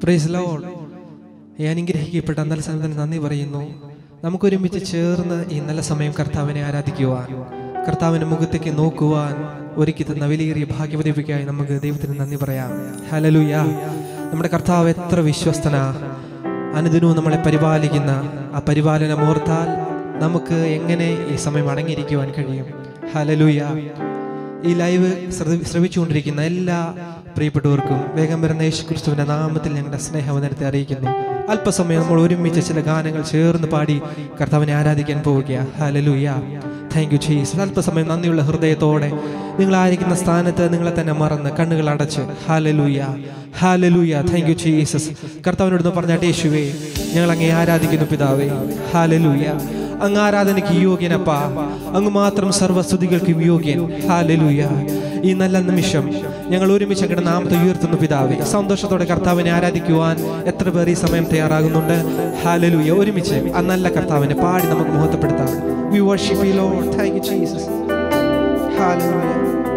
Price load ഈ അനുഗ്രഹിക്കപ്പെട്ട നല്ല സമയത്തിന് നന്ദി പറയുന്നു നമുക്കൊരുമിച്ച് ചേർന്ന് ഈ നല്ല സമയം കർത്താവിനെ ആരാധിക്കുവാൻ കർത്താവിന്റെ മുഖത്തേക്ക് നോക്കുവാൻ ഒരുക്കി തന്ന വിലയേറിയ ഭാഗ്യവതിപ്പിക്കായി നമുക്ക് ദൈവത്തിന് നന്ദി പറയാം ഹലലുയ നമ്മുടെ കർത്താവ് എത്ര വിശ്വസ്തനാ അനുദിനവും നമ്മളെ പരിപാലിക്കുന്ന ആ പരിപാലനം ഓർത്താൽ നമുക്ക് എങ്ങനെ ഈ സമയം അടങ്ങിയിരിക്കുവാൻ കഴിയും ഹലലുയ ഈ ലൈവ് ശ്രദ്ധ- ശ്രവിച്ചുകൊണ്ടിരിക്കുന്ന എല്ലാ പ്രിയപ്പെട്ടവർക്കും വേഗം വരുന്ന യേശു ക്രിസ്തുവിന്റെ നാമത്തിൽ ഞങ്ങളുടെ സ്നേഹവന്ദനത്തെ അറിയിക്കുന്നു അല്പസമയം നമ്മൾ ഒരുമിച്ച് ചില ഗാനങ്ങൾ ചേർന്ന് പാടി കർത്താവിനെ ആരാധിക്കാൻ പോവുക ഹലലുയ താങ്ക് യു ജീസസ് അല്പസമയം നന്ദിയുള്ള ഹൃദയത്തോടെ നിങ്ങൾ ആയിരിക്കുന്ന സ്ഥാനത്ത് നിങ്ങളെ തന്നെ മറന്ന് കണ്ണുകൾ അടച്ച് hallelujah hallelujah thank you Jesus കർത്താവിനോട് പറഞ്ഞാട്ടെ യേശുവേ ഞങ്ങൾ അങ്ങേ ആരാധിക്കുന്നു പിതാവേ ഹാലലൂയ അങ്ങ് ആരാധനയ്ക്ക് യോഗ്യനപ്പാ അങ്ങ് മാത്രം സർവസ്തുതികൾക്കും യോഗ്യൻ ഹാലലൂയ ഈ നല്ല നിമിഷം ഞങ്ങൾ ഒരുമിച്ച് അങ്ങയുടെ നാമത്തെ ഉയർത്തുന്നു പിതാവേ സന്തോഷത്തോടെ കർത്താവിനെ ആരാധിക്കുവാൻ എത്ര പേർ ഈ സമയം തയ്യാറാകുന്നുണ്ട് ഹാലലൂയ ഒരുമിച്ച് ആ നല്ല കർത്താവിനെ പാടി നമുക്ക് മുഹത്തപ്പെടുത്താം we worship you lord thank you Jesus hallelujah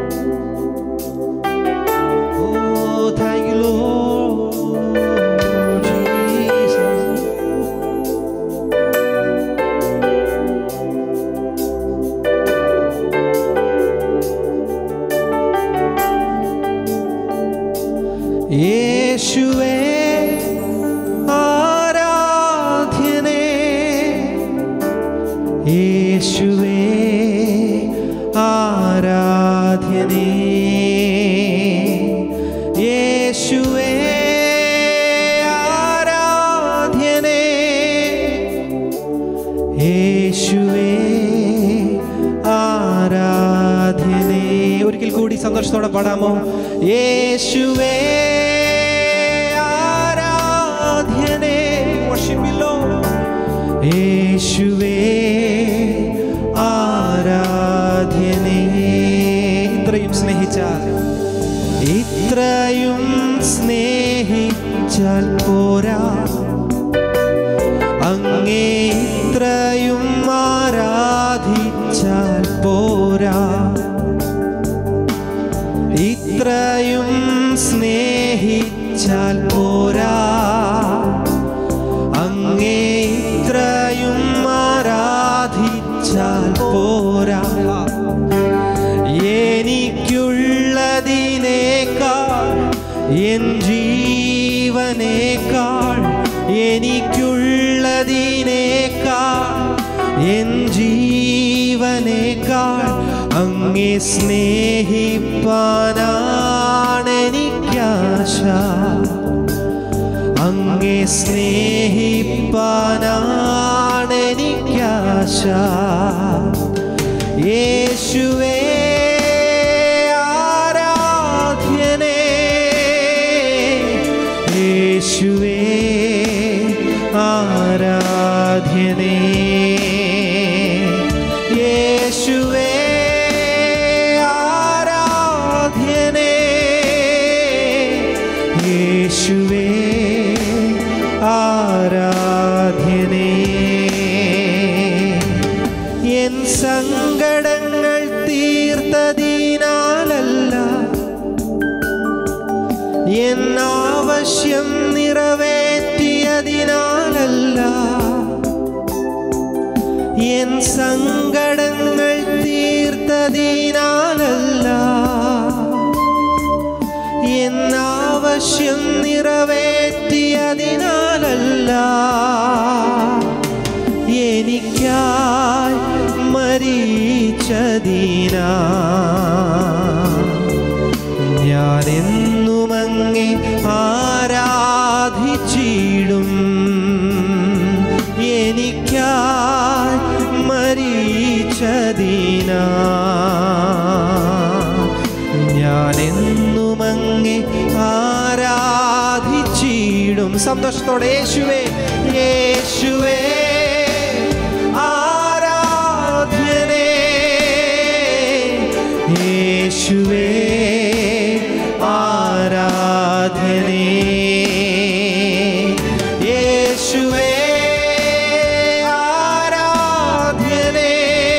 oh thank you lord Jesus യേശുവേ ആരാധ്യനേ യേശുവേ ആരാധ്യനേ യേശുവേ ആരാധ്യനേ യേശുവേ ആരാധ്യനേ ഒരിക്കൽ കൂടി സന്തോഷത്തോടെ പാടാമോ യേശുവേ ആരാധ്യനേ Worship you, Lord. യേശുവേ ആരാധ്യനേ ഇത്രയും സ്നേഹിച്ചാൽ ഇത്രയും സ്നേഹിച്ചാൽ പോരാ അങ്ങേ ഇത്രയും ആരാധിച്ചാൽ പോരാ ഇത്രയും സ്നേഹിച്ചാൽ പോരാ അങ്ങേ ഇത്രയും ആരാധിച്ചാൽ പോരാ എനിക്കുള്ളതിനേക്കാൾ എൻ ജീവനേക്കാൾ എനിക്കുള്ളതിനേക്കാൾ എൻ ജീവനേക്കാൾ അങ്ങേ സ്നേഹിപ്പാനാണെനിക്കാശ അങ്ങേ സ്നേഹിപ്പാനാണെനിക്കാശ യേശുവേ ആരാധ്യനേ യേശുവേ ആരാധ്യനേ യേശുവേ ആരാധ്യനേ യേശുവേ ആരാധ്യനേ എൻ സങ്കടങ്ങൾ തീർത്തതിനാലല്ല എൻ ആവശ്യം നിറവേറ്റിയതിനാലല്ല എൻ സങ്കടങ്ങൾ തീർത്തതിനാലല്ല എൻ ആവശ്യം നിറവേറ്റിയതിനാലല്ല എനിക്കായി മരിച്ചതിനാ ഞാൻ എന്നും അങ്ങേ ആരാധിച്ചിടും എനിക്കായി മരിച്ചതിനാ ഞാൻ എന്നും അങ്ങേ ആരാധിച്ചിടും സന്തോഷത്തോടെ യേശുവേ യേശുവേ ആരാധ്യനേ യേശുവേ ആരാധ്യനേ യേശുവേ ആരാധ്യനേ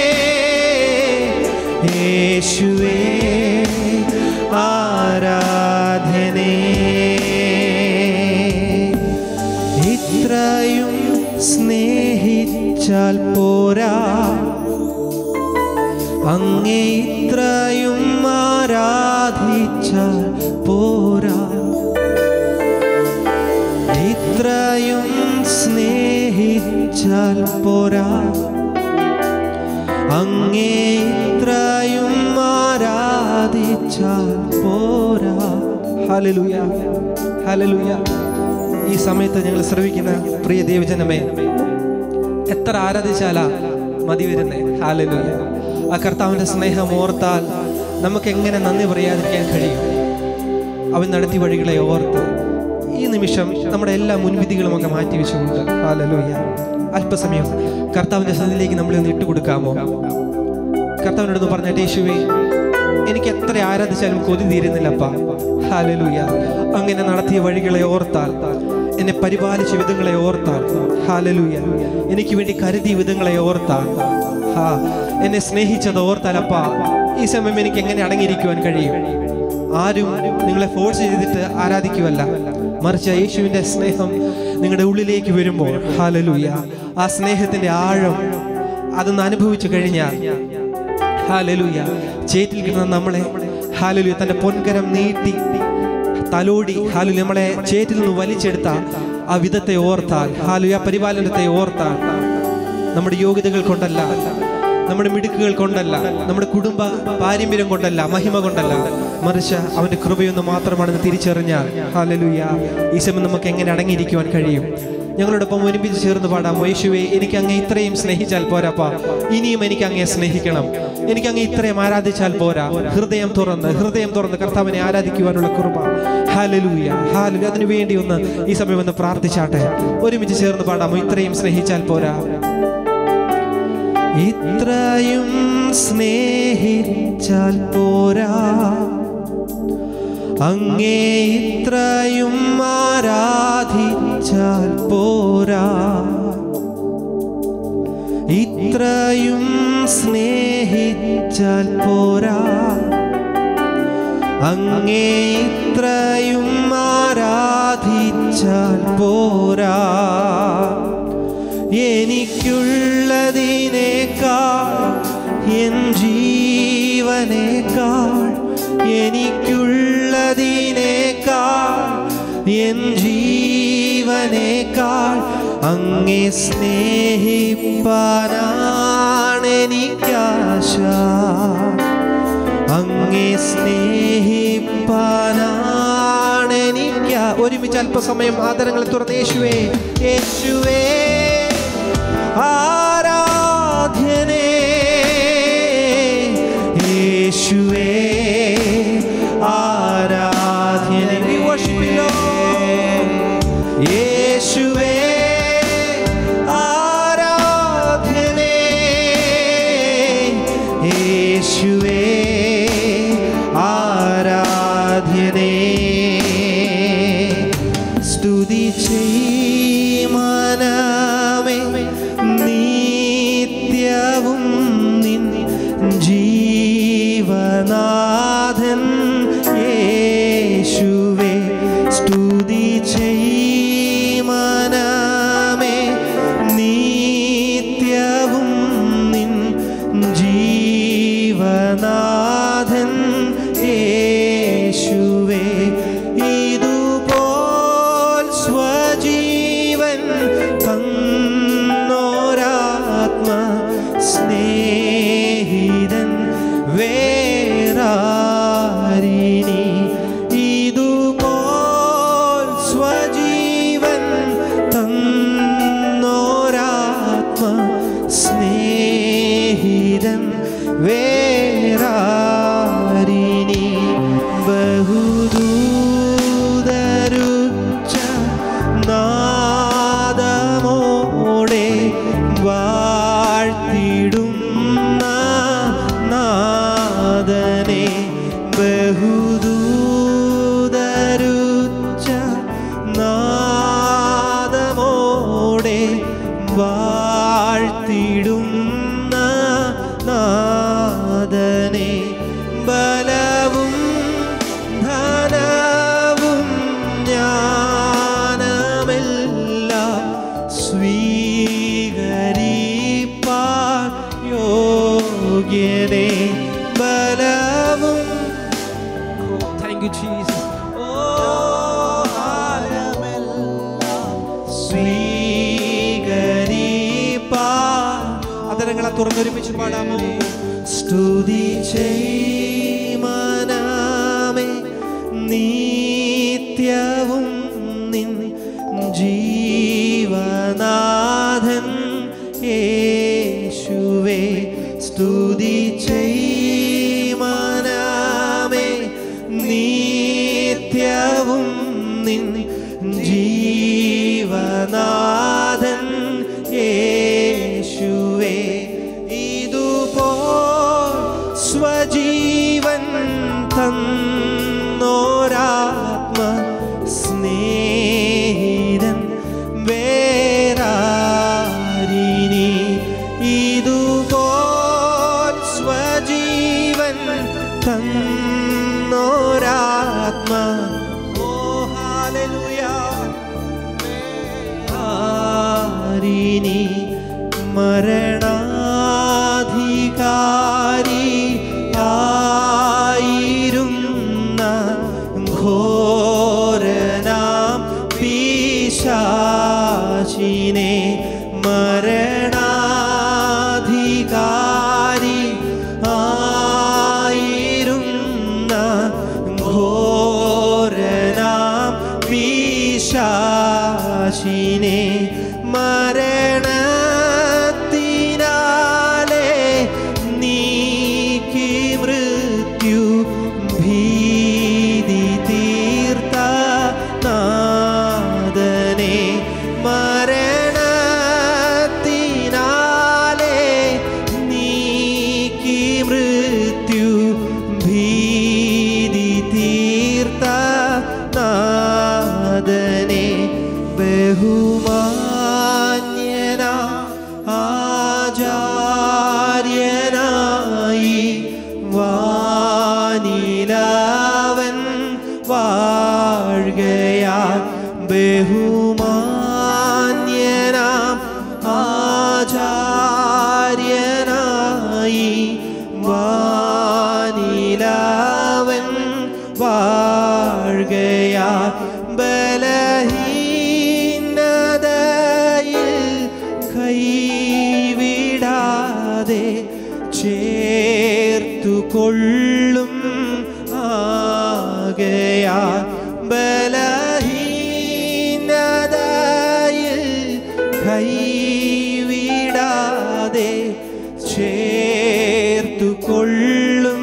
യേശുവേ ആരാധ്യനേ സ്നേഹിച്ചാൽ പോരാ അങ്ങേ ഇത്രയും ആരാധിച്ചാൽ പോരാ ഇത്രയും സ്നേഹിച്ചാൽ പോരാ അങ്ങേ ഇത്രയും ആരാധിച്ചാൽ പോരാ ഹല്ലേലൂയ ഹല്ലേലൂയ ഈ സമയത്ത് ഞങ്ങൾ ശ്രവിക്കുന്ന പ്രിയ ദൈവജനമേ എത്ര ആരാധിച്ചാലാ മതി വരുന്നേ ഹാലലൂയ ആ കർത്താവിന്റെ സ്നേഹം ഓർത്താൽ നമുക്ക് എങ്ങനെ നന്ദി പറയാതിരിക്കാൻ കഴിയും അവൻ നടത്തിയ വഴികളെ ഓർത്ത് ഈ നിമിഷം നമ്മുടെ എല്ലാ മുൻവിധികളും ഒക്കെ മാറ്റി വെച്ചുകൊണ്ട് ഹാലലൂയ അല്പസമയം കർത്താവിന്റെ സന്നിധിയിലേക്ക് നമ്മളെ ഒന്ന് ഇട്ടുകൊടുക്കാമോ കർത്താവിനോട് പറഞ്ഞ യേശുവേ എനിക്ക് എത്ര ആരാധിച്ചാലും കൊതി തീരുന്നില്ലപ്പ ഹാലലൂയ അങ്ങനെ നടത്തിയ വഴികളെ ഓർത്താൽ എന്നെ പരിപാലിച്ച വിധങ്ങളെ ഓർത്താൽ ഹാലലൂയ എനിക്ക് വേണ്ടി കരുതിയ വിധങ്ങളെ ഓർത്താൽ ഹാ എന്നെ സ്നേഹിച്ചത് ഓർത്താലപ്പ ഈ സമയം എനിക്ക് എങ്ങനെ അടങ്ങിയിരിക്കുവാൻ കഴിയും ആരും നിങ്ങളെ ഫോഴ്സ് ചെയ്തിട്ട് ആരാധിക്കുവല്ല മറിച്ച് യേശുവിന്റെ സ്നേഹം നിങ്ങളുടെ ഉള്ളിലേക്ക് വരുമ്പോൾ ഹാലലൂയ ആ സ്നേഹത്തിന്റെ ആഴം അതൊന്ന് അനുഭവിച്ചു കഴിഞ്ഞാൽ ഹാലലൂയ ചേറ്റിൽ കിടന്ന നമ്മളെ ഹാലലൂയ തന്റെ പൊൻകരം നീട്ടി തലോടി ഹാലു നമ്മളെ ചേറ്റിൽ നിന്ന് വലിച്ചെടുത്ത ആ വിധത്തെ ഓർത്താൽ ഹാലുയ പരിപാലനത്തെ ഓർത്താൽ നമ്മുടെ യോഗ്യതകൾ കൊണ്ടല്ല നമ്മുടെ മിടുക്കുകൾ കൊണ്ടല്ല നമ്മുടെ കുടുംബ പാരമ്പര്യം കൊണ്ടല്ല മഹിമ കൊണ്ടല്ല മറിച്ച് അവന്റെ കൃപയൊന്ന് മാത്രമാണെന്ന് തിരിച്ചറിഞ്ഞാൽ ഹാലലൂയ ഈ സമയം നമുക്ക് എങ്ങനെ അടങ്ങിയിരിക്കുവാൻ കഴിയും ഞങ്ങളോടൊപ്പം ഒരുമിച്ച് ചേർന്ന് പാടാം യേശുവേ എനിക്ക് അങ്ങേ ഇത്രയും സ്നേഹിച്ചാൽ പോരാപ്പാ ഇനിയും എനിക്ക് അങ്ങേ സ്നേഹിക്കണം എനിക്ക് അങ്ങേ ഇത്രയും ആരാധിച്ചാൽ പോരാ ഹൃദയം തുറന്ന് ഹൃദയം തുറന്ന് കർത്താവിനെ ആരാധിക്കുവാനുള്ള കൃപ ഹാലലൂയ ഹാലലു അതിനു വേണ്ടി ഒന്ന് ഈ സമയം ഒന്ന് പ്രാർത്ഥിച്ചാട്ടെ ഒരുമിച്ച് ചേർന്ന് പാടാമോ ഇത്രയും സ്നേഹിച്ചാൽ പോരാ ഇത്രയും സ്നേഹിച്ചാൽ പോരാ അങ്ങേ ഇത്രയും ആരാധിച്ചാൽ പോരാ ഇത്രയും സ്നേഹിച്ചാൽ പോരാ അങ്ങേ ഇത്രയും ആരാധിച്ചാൽ പോരാ എനിക്കുള്ളതിനേക്കാൾ എൻ ജീവനേക്കാൾ എനിക്കുള്ളതിനേക്കാൾ എൻ ജീവനേക്കാൾ അങ്ങേ സ്നേഹിപ്പാനാണ് എനിക്കാശ അങ്ങേ സ്നേഹിപ്പാനാണ് എനിക്ക് ഒരുമിച്ച് അല്പസമയം ആദരങ്ങൾ തുറന്ന് യേശുവേ യേശുവേ ആരാധ്യനേ യേശുവേ ആരാധ്യനേ We worship you, Lord. യേശുവേ ആരാധ്യനേ യേശുവേ ആരാധ്യനേ സ്തുതി ചെയ്മനമേ നിത്യവും നിൻ ജീവനാഥൻ യേശുവേ സ്തുതി ചെയ്മനമേ നിത്യവും നിൻ ജീവനാഥൻ യേശുവേ ഇതുപോൽ സ്വജീവൻ തന്നോരാത്മ സ്നേഹിതൻ വേറാരിനി ഇതുപോൽ സ്വജീവൻ തന്നോരാത്മ സ്നേഹിതൻ വേറാരിനി ബഹുദൂതരുച്ച നാദമോടെ വാഴ്ത്തിടുന്ന നാഥനെ യോഗ്യനെ ബലവും താങ്ക് യു ജീസസ് ഓ സ്വീകരിപ്പാ അതരങ്ങളെ തുറന്നൊരുമിച്ച് പാടാമോ സ്തുതി ചെയ്മനാമേ നിത്യവും നിൻ ജീവനാഥൻ യേശുവേ സ്തുതി ചെയ്മനാമേ നിത്യവും നിൻ ജീവനാഥൻ യേശുവേ ഇതുപോ സ്വജീവൻ തന്നോരാത്മ സ്നേഹിതൻ വേറാരിനി ഇതുപോൽ സ്വജീവൻ തന്നോരാത്മ ഓ ഹാലലുയാ ആരിനി മരണാധികാരി ആയിരുന്ന ഘോരനാം പീശാചിനെ മരണാധികാരി ആയിരുന്ന ഘോരനാം പീശാചിനെ മരണത്തിനാലെ നീക്കി മൃത്യു ഭീതി തീർത്ത നാദനെ മരണത്തിനാലെ നീക്കി മൃത്യു ഭീതി തീർത്ത നാദനെ ബഹുമാന്യന ആചാര്യനായി വാനിലവൻ വാഴുകയാ ബഹുമാന്യന ആചാര്യനായി വാനിലവൻ വാഴുകയാ ബലഹീനതയിൽ കൈവിടാതെ ചേർത്തു കൊള്ളും ആകയാ ബലഹീനതയിൽ കൈവിടാതെ ചേർത്തു കൊള്ളും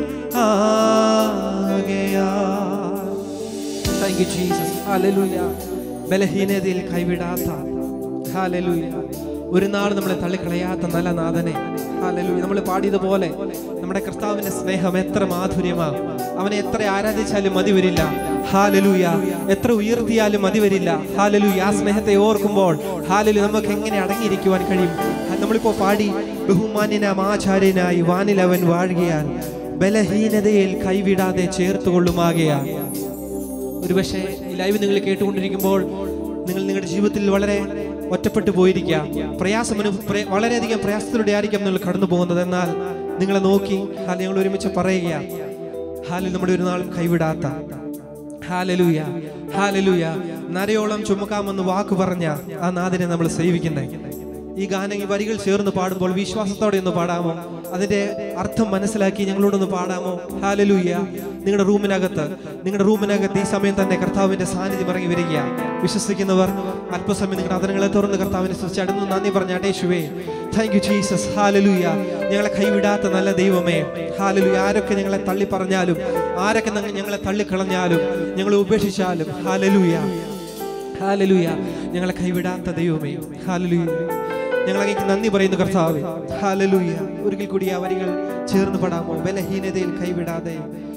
ആകയാ താങ്ക് യു ജീസസ് ഹല്ലേലൂയ ബലഹീനതയിൽ കൈവിടാത്ത ഹല്ലേലൂയ ഒരു നാൾ നമ്മളെ തള്ളിക്കളയാത്ത നല്ല നാഥനെ ഹല്ലേലൂയ നമ്മൾ പാടിയതുപോലെ നമ്മുടെ കർത്താവിന്റെ സ്നേഹം എത്ര മാധുര്യമാ അവനെ എത്ര ആരാധിച്ചാലും മതി വരില്ല ഹാലലൂയ എത്ര ഉയർത്തിയാലും മതി വരില്ല ഹാലലൂയ ആ സ്നേഹത്തെ ഓർക്കുമ്പോൾ ഹാലലു നമുക്ക് എങ്ങനെ അടങ്ങിയിരിക്കുവാൻ കഴിയും നമ്മളിപ്പോ പാടി ബഹുമാന്യനാം ആചാര്യനായി വാനിൽ അവൻ വാഴുകയാൽ ബലഹീനതയിൽ കൈവിടാതെ ചേർത്തുകൊള്ളുമാകയാൽ ഒരുപക്ഷെ ഈ ലൈവ് നിങ്ങൾ കേട്ടുകൊണ്ടിരിക്കുമ്പോൾ നിങ്ങൾ നിങ്ങളുടെ ജീവിതത്തിൽ വളരെ ഒറ്റപ്പെട്ടു പോയിരിക്കാം പ്രയാസം അനു- പ്ര- വളരെയധികം പ്രയാസത്തിലൂടെ ആയിരിക്കാം നിങ്ങൾ കടന്നു പോകുന്നത് എന്നാൽ നിങ്ങളെ നോക്കി ഹാൽ ഞങ്ങൾ ഒരുമിച്ച് പറയുക ഹാലിൽ നമ്മുടെ ഒരു നാളും കൈവിടാത്ത ഹാലലൂയ ഹാലലൂയ നരയോളം ചുമക്കാമെന്ന് വാക്ക് പറഞ്ഞ ആ നാദിനെ നമ്മൾ സേവിക്കുന്നേ ഈ ഗാനം ഈ വരികൾ ചേർന്ന് പാടുമ്പോൾ വിശ്വാസത്തോടെ ഒന്ന് പാടാമോ അതിന്റെ അർത്ഥം മനസ്സിലാക്കി ഞങ്ങളോടൊന്ന് പാടാമോ ഹാലലൂയ നിങ്ങളുടെ റൂമിനകത്ത് നിങ്ങളുടെ റൂമിനകത്ത് ഈ സമയം തന്നെ കർത്താവിന്റെ സാന്നിധ്യം ഇറങ്ങി വരിക വിശ്വസിക്കുന്നവർ അല്പസമയം നിങ്ങളുടെ അതരങ്ങളെ തുറന്ന് കർത്താവിനെ സ്തുതിച്ച് അടുന്ന് നന്ദി പറഞ്ഞ അടേശുവേ താങ്ക് യു ജീസസ് ഹാലലൂയ ഞങ്ങളെ കൈവിടാത്ത നല്ല ദൈവമേ ഹാലലൂയ ആരൊക്കെ ഞങ്ങളെ തള്ളി പറഞ്ഞാലും ആരൊക്കെ ഞങ്ങ- ഞങ്ങളെ തള്ളിക്കളഞ്ഞാലും ഞങ്ങളെ ഉപേക്ഷിച്ചാലും ഹാലലൂയ ഹാലലൂയ ഞങ്ങളെ കൈവിടാത്ത ദൈവമേ ഹാലലൂയ ഞങ്ങളങ്ങേക്ക് നന്ദി പറയുന്നു കർത്താവേ ഹാലലൂയ ഒരിക്കൽ കൂടി ആ വരികൾ ചേർന്ന് പാടാമോ ബലഹീനതയിൽ കൈവിടാതെ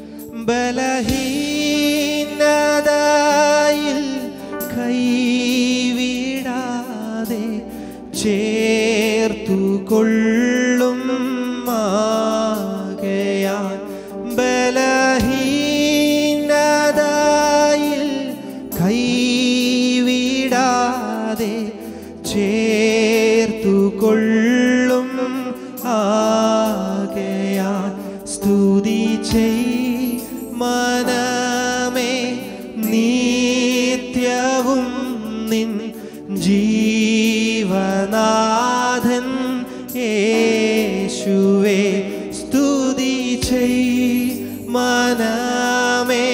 ബലഹീനതയിൽ കൈവിടാതെ ചേർത്തു കൊള്ളും മാകയാൽ ബലഹീനതയിൽ കൈവിടാതെ ചേർത്തു കൊള്ളും ആകയാൽ സ്തുതി ചെയ് മനമേ നിത്യവും നിൻ ജീവനാഥൻ യേശുവേ സ്തുതി ചെയ് മനമേ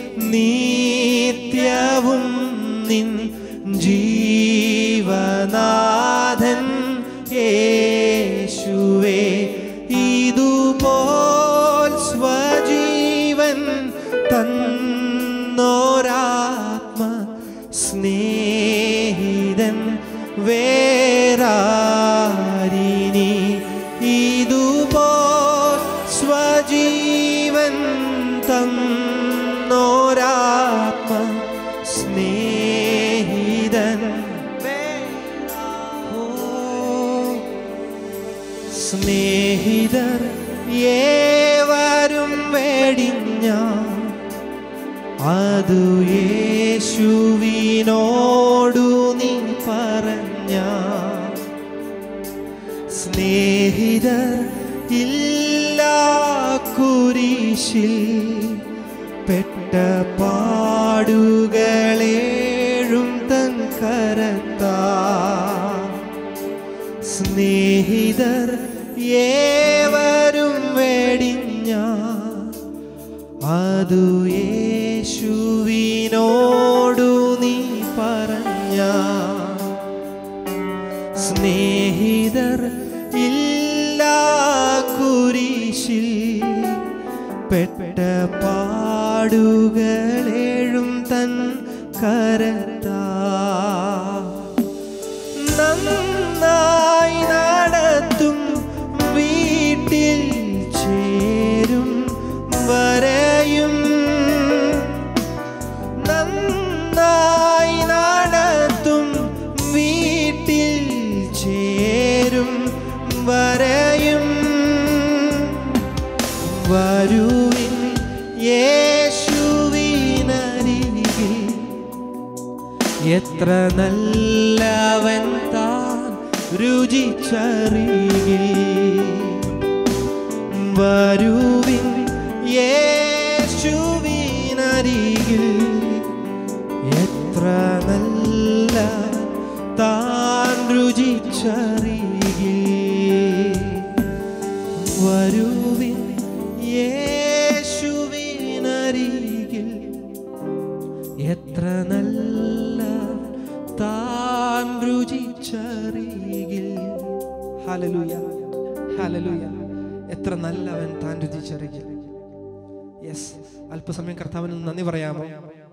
നിത്യവും നിൻ ജീവനാഥൻ യേശുവേ ഇതുപോൽ സ്വജീവൻ തന്നോരാത്മ സ്നേഹിതൻ വേറാരിനി ഇതുപോൽ സ്വജീവൻ തന്നോരാത്മ സ്നേഹിതൻ ഓ സ്നേഹിതർ ഏവരും വേടിഞ്ഞ അതു യേശുവിനോടു നീ പറഞ്ഞ സ്നേഹിതർ ഇല്ല കുരിശിൽ പെട്ട പാടുകളേഴും തൻ കരത്താ സ്നേഹിതർ ഏവരും വെടിഞ്ഞ അതു യേശുവിനോടു നീ പറഞ്ഞ സ്നേഹിതർ ഇല്ല കുരിശിൽ പെട്ട പാടുകളേഴും തൻ കരത്താ നന്നായി നടത്തും വീട്ടിൽ ചേരും വരെയും നന്നായി നടത്തും വീട്ടിൽ ചേരും വരെയും വരുവിൻ യേശുവിനരികിൽ എത്ര നല്ലവൻ താൻ രുചിച്ചറിയിൽ വരുവിൻ യേശുവിനരികിൽ എത്ര നല്ല താൻ രുചിച്ചറിയിൽ വരുവിൻ യേശുവിനരികിൽ എത്ര നല്ല താൻ രുചിച്ചറിയിൽ ഹലലുയ ഹലലുയ എത്ര നല്ലവൻ താൻ രുചിച്ചറിയിൽ യെസ് അല്പസമയം കർത്താവിന് നന്ദി പറയാമോ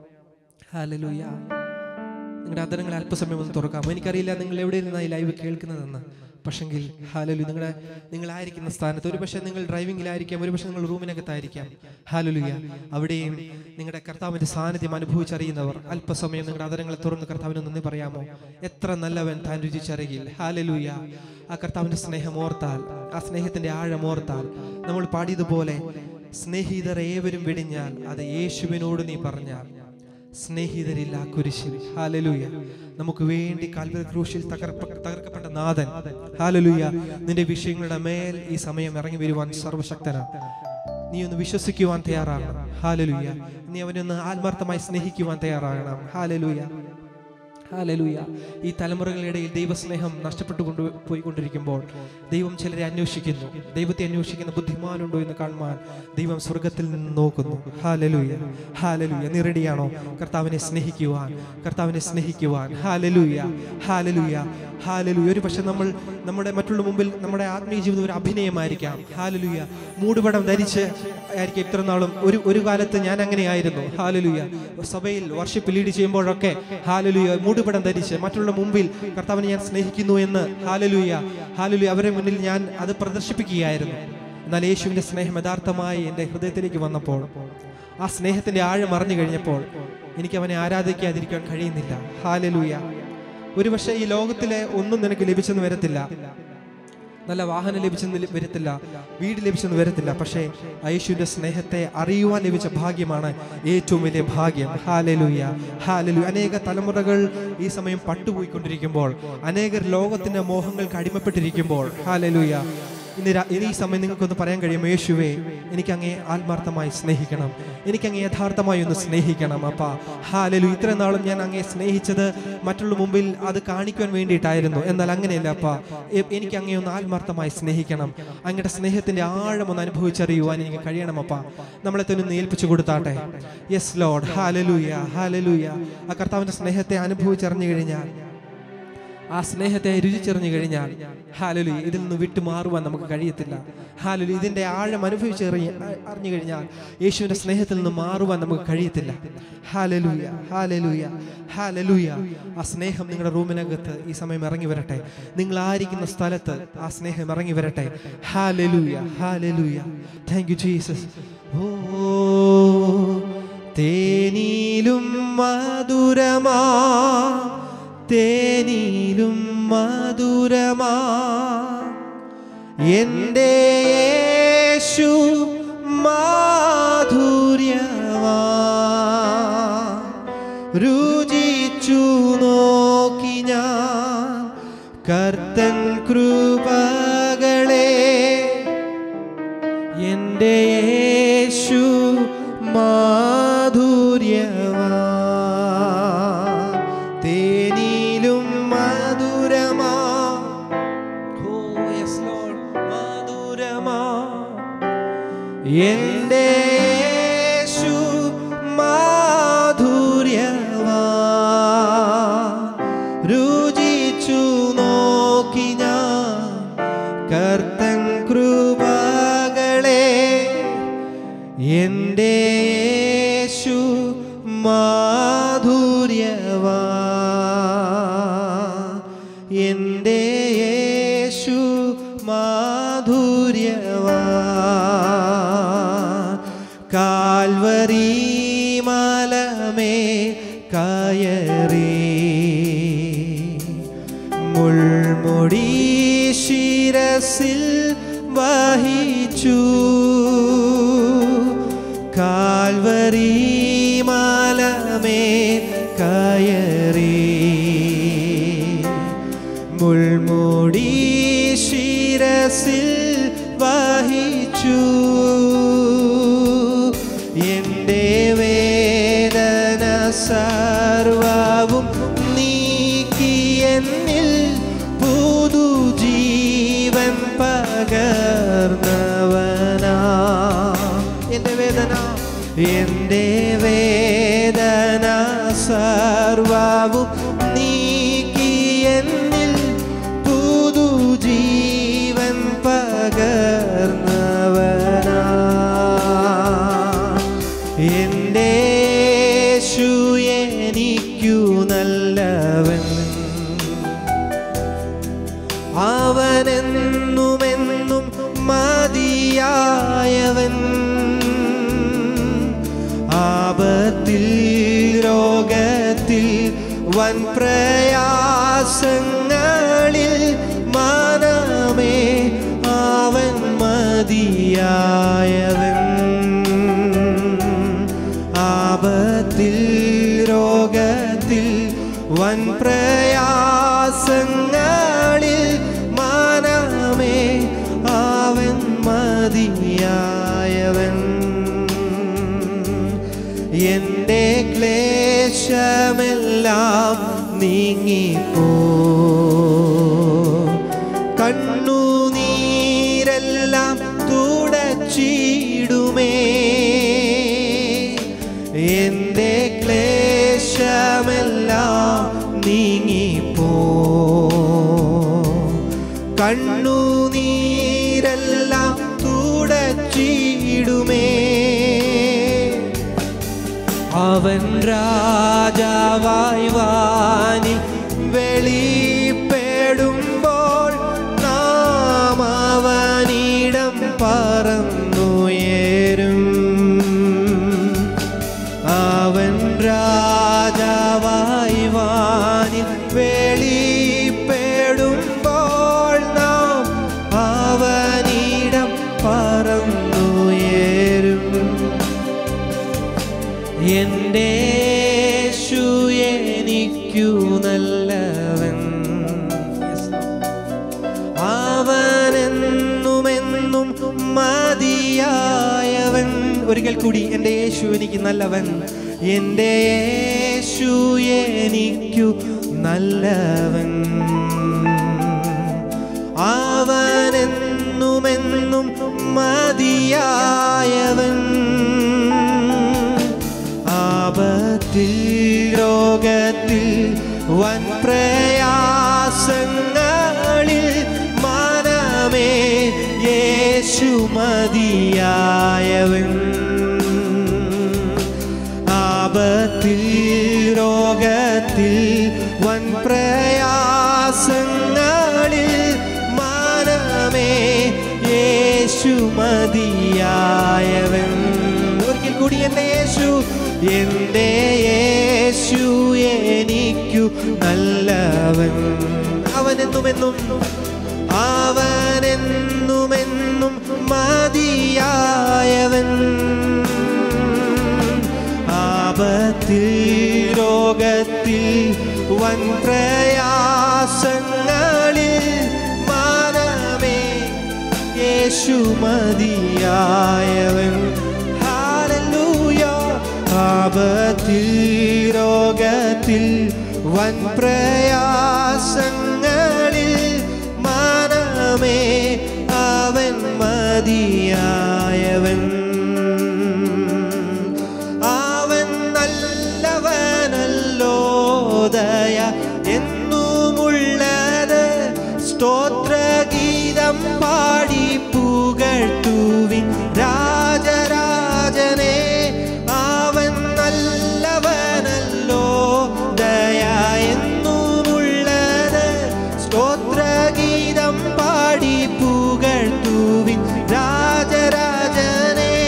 ഹലലുയ നിങ്ങളുടെ അതരങ്ങൾ അല്പസമയം ഒന്ന് തുറക്കാമോ എനിക്കറിയില്ല നിങ്ങൾ എവിടെ ഇരുന്നാ ഈ ലൈവ് കേൾക്കുന്നതെന്ന് പക്ഷെങ്കിൽ ഹാലലു നിങ്ങളുടെ നിങ്ങളായിരിക്കുന്ന സ്ഥാനത്ത് ഒരു പക്ഷേ നിങ്ങൾ ഡ്രൈവിംഗിലായിരിക്കാം ഒരു പക്ഷേ നിങ്ങൾ റൂമിനകത്തായിരിക്കാം ഹാലലുയ അവിടെയും നിങ്ങളുടെ കർത്താവിന്റെ സാന്നിധ്യം അനുഭവിച്ചറിയുന്നവർ അല്പസമയം നിങ്ങളുടെ അതരങ്ങളെ തുറന്ന് കർത്താവിന് നന്ദി പറയാമോ എത്ര നല്ലവൻ താൻ രുചിച്ചറിയിൽ ഹാലലുയ ആ കർത്താവിന്റെ സ്നേഹം ഓർത്താൽ ആ സ്നേഹത്തിന്റെ ആഴം ഓർത്താൽ നമ്മൾ പാടിയതുപോലെ സ്നേഹിതർ ഏവരും വെടിഞ്ഞാൽ അത് യേശുവിനോട് നീ പറഞ്ഞാൽ സ്നേഹിതരില്ല ആ കുരിശിൽ ഹാലലൂയ നമുക്ക് വേണ്ടി കാൽവരി ക്രൂശിൽ തകർപ്പ തകർക്കപ്പെട്ട നാഥൻ ഹാലലൂയ നിന്റെ വിഷയങ്ങളുടെ മേൽ ഈ സമയം ഇറങ്ങി വരുവാൻ സർവശക്തനാണ് നീ ഒന്ന് വിശ്വസിക്കുവാൻ തയ്യാറാകണം ഹാലലൂയ നീ അവനെ ഒന്ന് ആത്മാർത്ഥമായി സ്നേഹിക്കുവാൻ തയ്യാറാകണം ഹാലലൂയ ഹാലലൂയ ഈ തലമുറകളിടയിൽ ദൈവസ്നേഹം നഷ്ടപ്പെട്ടു കൊണ്ട് പോയിക്കൊണ്ടിരിക്കുമ്പോൾ ദൈവം ചിലരെ അന്വേഷിക്കുന്നു ദൈവത്തെ അന്വേഷിക്കുന്ന ബുദ്ധിമാനുണ്ടോ എന്ന് കാണുവാൻ ദൈവം സ്വർഗത്തിൽ നിന്ന് നോക്കുന്നു ഹാലലൂയ ഹാലലൂയ നീ റെഡിയാണോ കർത്താവിനെ സ്നേഹിക്കുവാൻ കർത്താവിനെ സ്നേഹിക്കുവാൻ ഹാലലൂയ ഹാലലൂയ ഹാലലൂയ ഒരു പക്ഷെ നമ്മൾ നമ്മുടെ മറ്റുള്ള മുമ്പിൽ നമ്മുടെ ആത്മീയ ജീവിതം ഒരു അഭിനയമായിരിക്കാം ഹാലലൂയ മൂടുപടം ധരിച്ച് ആയിരിക്കും ഇത്ര നാളും ഒരു ഒരു കാലത്ത് ഞാൻ അങ്ങനെയായിരുന്നു ഹാലലൂയ സഭയിൽ വർഷിപ്പ് ലീഡ് ചെയ്യുമ്പോഴൊക്കെ ഹാലലൂയ മൂടുപടം ധരിച്ച് മറ്റുള്ള മുമ്പിൽ കർത്താവിനെ ഞാൻ സ്നേഹിക്കുന്നു എന്ന് ഹാലലൂയ ഹാലലൂയ അവരെ മുന്നിൽ ഞാൻ അത് പ്രദർശിപ്പിക്കുകയായിരുന്നു എന്നാൽ യേശുവിന്റെ സ്നേഹം യഥാർത്ഥമായി എൻ്റെ ഹൃദയത്തിലേക്ക് വന്നപ്പോൾ ആ സ്നേഹത്തിന്റെ ആഴം അറിഞ്ഞു കഴിഞ്ഞപ്പോൾ എനിക്ക് അവനെ ആരാധിക്കാതിരിക്കാൻ കഴിയുന്നില്ല ഹാലലൂയ ഒരുപക്ഷെ ഈ ലോകത്തിലെ ഒന്നും നിനക്ക് ലഭിച്ചെന്ന് വരത്തില്ല നല്ല വാഹനം ലഭിച്ചെന്ന് വരത്തില്ല വീട് ലഭിച്ചെന്ന് വരത്തില്ല പക്ഷേ യേശുവിന്റെ സ്നേഹത്തെ അറിയുവാൻ ലഭിച്ച ഭാഗ്യമാണ് ഏറ്റവും വലിയ ഭാഗ്യം ഹാലലൂയ ഹാലലു അനേക തലമുറകൾ ഈ സമയം പട്ടുപോയിക്കൊണ്ടിരിക്കുമ്പോൾ അനേകർ ലോകത്തിന്റെ മോഹങ്ങൾക്ക് അടിമപ്പെട്ടിരിക്കുമ്പോൾ ഹാലലൂയ ഇന്ന് രാ- ഇനി ഈ സമയം നിങ്ങൾക്കൊന്ന് പറയാൻ കഴിയും യേശുവേ എനിക്ക് അങ്ങേ ആത്മാർത്ഥമായി സ്നേഹിക്കണം എനിക്ക് അങ്ങേ യഥാർത്ഥമായി ഒന്ന് സ്നേഹിക്കണം അപ്പ ഹാലലു ഇത്ര നാളും ഞാൻ അങ്ങേ സ്നേഹിച്ചത് മറ്റുള്ള മുമ്പിൽ അത് കാണിക്കുവാൻ വേണ്ടിയിട്ടായിരുന്നു എന്നാൽ അങ്ങനെയല്ല അപ്പ എ- എനിക്ക് അങ്ങേ ഒന്ന് ആത്മാർത്ഥമായി സ്നേഹിക്കണം അങ്ങയുടെ സ്നേഹത്തിന്റെ ആഴം ഒന്ന് അനുഭവിച്ചറിയുവാൻ എനിക്ക് കഴിയണം അപ്പ നമ്മളെ തന്നെ ഒന്ന് ഏൽപ്പിച്ചു കൊടുത്താട്ടെ യെസ് ലോഡ് ഹാലലൂയ ഹാലലൂയ ആ കർത്താവിന്റെ സ്നേഹത്തെ അനുഭവിച്ചറിഞ്ഞു കഴിഞ്ഞാൽ ആ സ്നേഹത്തെ രുചിച്ചറിഞ്ഞു കഴിഞ്ഞാൽ ഹാലലു ഇതിൽ നിന്ന് വിട്ടുമാറുവാൻ നമുക്ക് കഴിയത്തില്ല ഹാലലു ഇതിന്റെ ആഴം അനുഭവിച്ചറിഞ്ഞ് അറിഞ്ഞു കഴിഞ്ഞാൽ യേശുവിന്റെ സ്നേഹത്തിൽ നിന്ന് മാറുവാൻ നമുക്ക് കഴിയത്തില്ല ഹാലലൂയ ഹാലലൂയ ഹാലലൂയ ആ സ്നേഹം നിങ്ങളുടെ റൂമിനകത്ത് ഈ സമയം ഇറങ്ങി വരട്ടെ നിങ്ങൾ ആയിരിക്കുന്ന സ്ഥലത്ത് ആ സ്നേഹം ഇറങ്ങി വരട്ടെ hallelujah hallelujah thank you Jesus ഓ തേനീലും മധുരമാ തേനീലും മധുരമാ എൻ്റെ യേശു മാധുര്യവാ രുചിച്ചു നോക്കി ഞാൻ കർത്തൻ കൃപകളെ എൻ്റെ യേശു മാധുര്യവാ തേനിലും മധുരമാ ഓ യെസ് ലോർഡ് മധുരമാ എൻ്റെ യേശു മാധുര്യവാ രുചിച്ചു നോക്കി ഞാൻ കർത്തൻ കൃപകളെ എൻ്റെ യേശു മാധുര്യവാ എൻ്റെ യേശു മാധുര്യവാ കാൽവരി മലമേ കയറി മുൾമുടി ശിരസിൽ വഹിച്ചു കാൽവരി മലമേ കയറി മുൾമുടി ശിരസിൽ വഹിച്ചു എൻ്റെ വേദന സർവവും നീക്കി എന്നിൽ പുതുജീവൻ പകർന്നവനാ എൻ്റെ വേദന എൻ്റെ വേദന സർവവും നീക്കി എന്നിൽ പുതുജീവൻ പകർന്നവനാ എൻ്റെ യേശു എനിക്കു നല്ലവൻ അവനെന്നുമെന്നും മതിയായവൻ ആപത്തിൽ രോഗത്തിൽ വൻ പ്രയാസങ്ങളിൽ മനമേ അവൻ മതിയായവൻ ആപത്തിൽ രോഗത്തിൽ വൻ പ്രയാസങ്ങളിൽ മനമേ അവൻ മതിയായവൻ എൻ്റെ ക്ലേശമെല്ലാം നീങ്ങിപ്പോ കണ്ണുനീരെല്ലാം തുടച്ചിടുമേ എൻ്റെ ക്ലേശമെല്ലാം നീങ്ങിപ്പോ കണ്ണുനീരെല്ലാം തുടച്ചിടുമേ അവൻ രാജാവായി വാനിൽ വെളിപ്പെടുമ്പോൾ നാം അവനിടം പറന്നുയരും അവൻ രാജാവായി വാനിൽ വെളിപ്പെടുമ്പോൾ നാം അവനിടം പറന്നുയരും എൻ്റെ യേശു എനിക്കു നല്ലവൻ അവനെന്നുമേ എന്നുമെന്നും മതിയായവൻ ഒരിക്കൽ കൂടി എൻ്റെ യേശു എനിക്ക് നല്ലവൻ എൻ്റെ യേശു എനിക്കു നല്ലവൻ അവനെന്നുമെന്നും മതിയായവൻ ആപത്തിൽ രോഗത്തിൽ വൻ പ്രയാസങ്ങളിൽ മനമേ യേശു മതിയായവൻ ആപത്തിൽ രോഗത്തിൽ വൻ പ്രയാസങ്ങളിൽ മനമേ യേശു മതിയായവൻ ഒരിക്കൽ കൂടി എൻ്റെ യേശു എൻ്റെ യേശു എനിക്കു നല്ലവൻ അവനെന്നുമെന്നും അവനെന്നുമെന്നും മതിയായവൻ ആപത്തിൽ രോഗത്തിൽ വൻ പ്രയാസങ്ങളിൽ മാനമേ യേശു മതിയായവൻ ഹാലലൂയ ആപത്തിൽ രോഗത്തിൽ വൻ പ്രയാസങ്ങളിൽ മാനമേ അവൻ മതിയായവൻ അവൻ നല്ലവനല്ലോ ദയ എന്നുമുള്ളത് സ്തോത്രഗീതം പാടി പുകഴ്ത്തുവിൻ രാജരാജനെ അവൻ നല്ലവനല്ലോ ദയ എന്നുമുള്ളത് സ്തോത്രഗീതം പാടി പുകഴ്ത്തുവിൻ രാജരാജനെ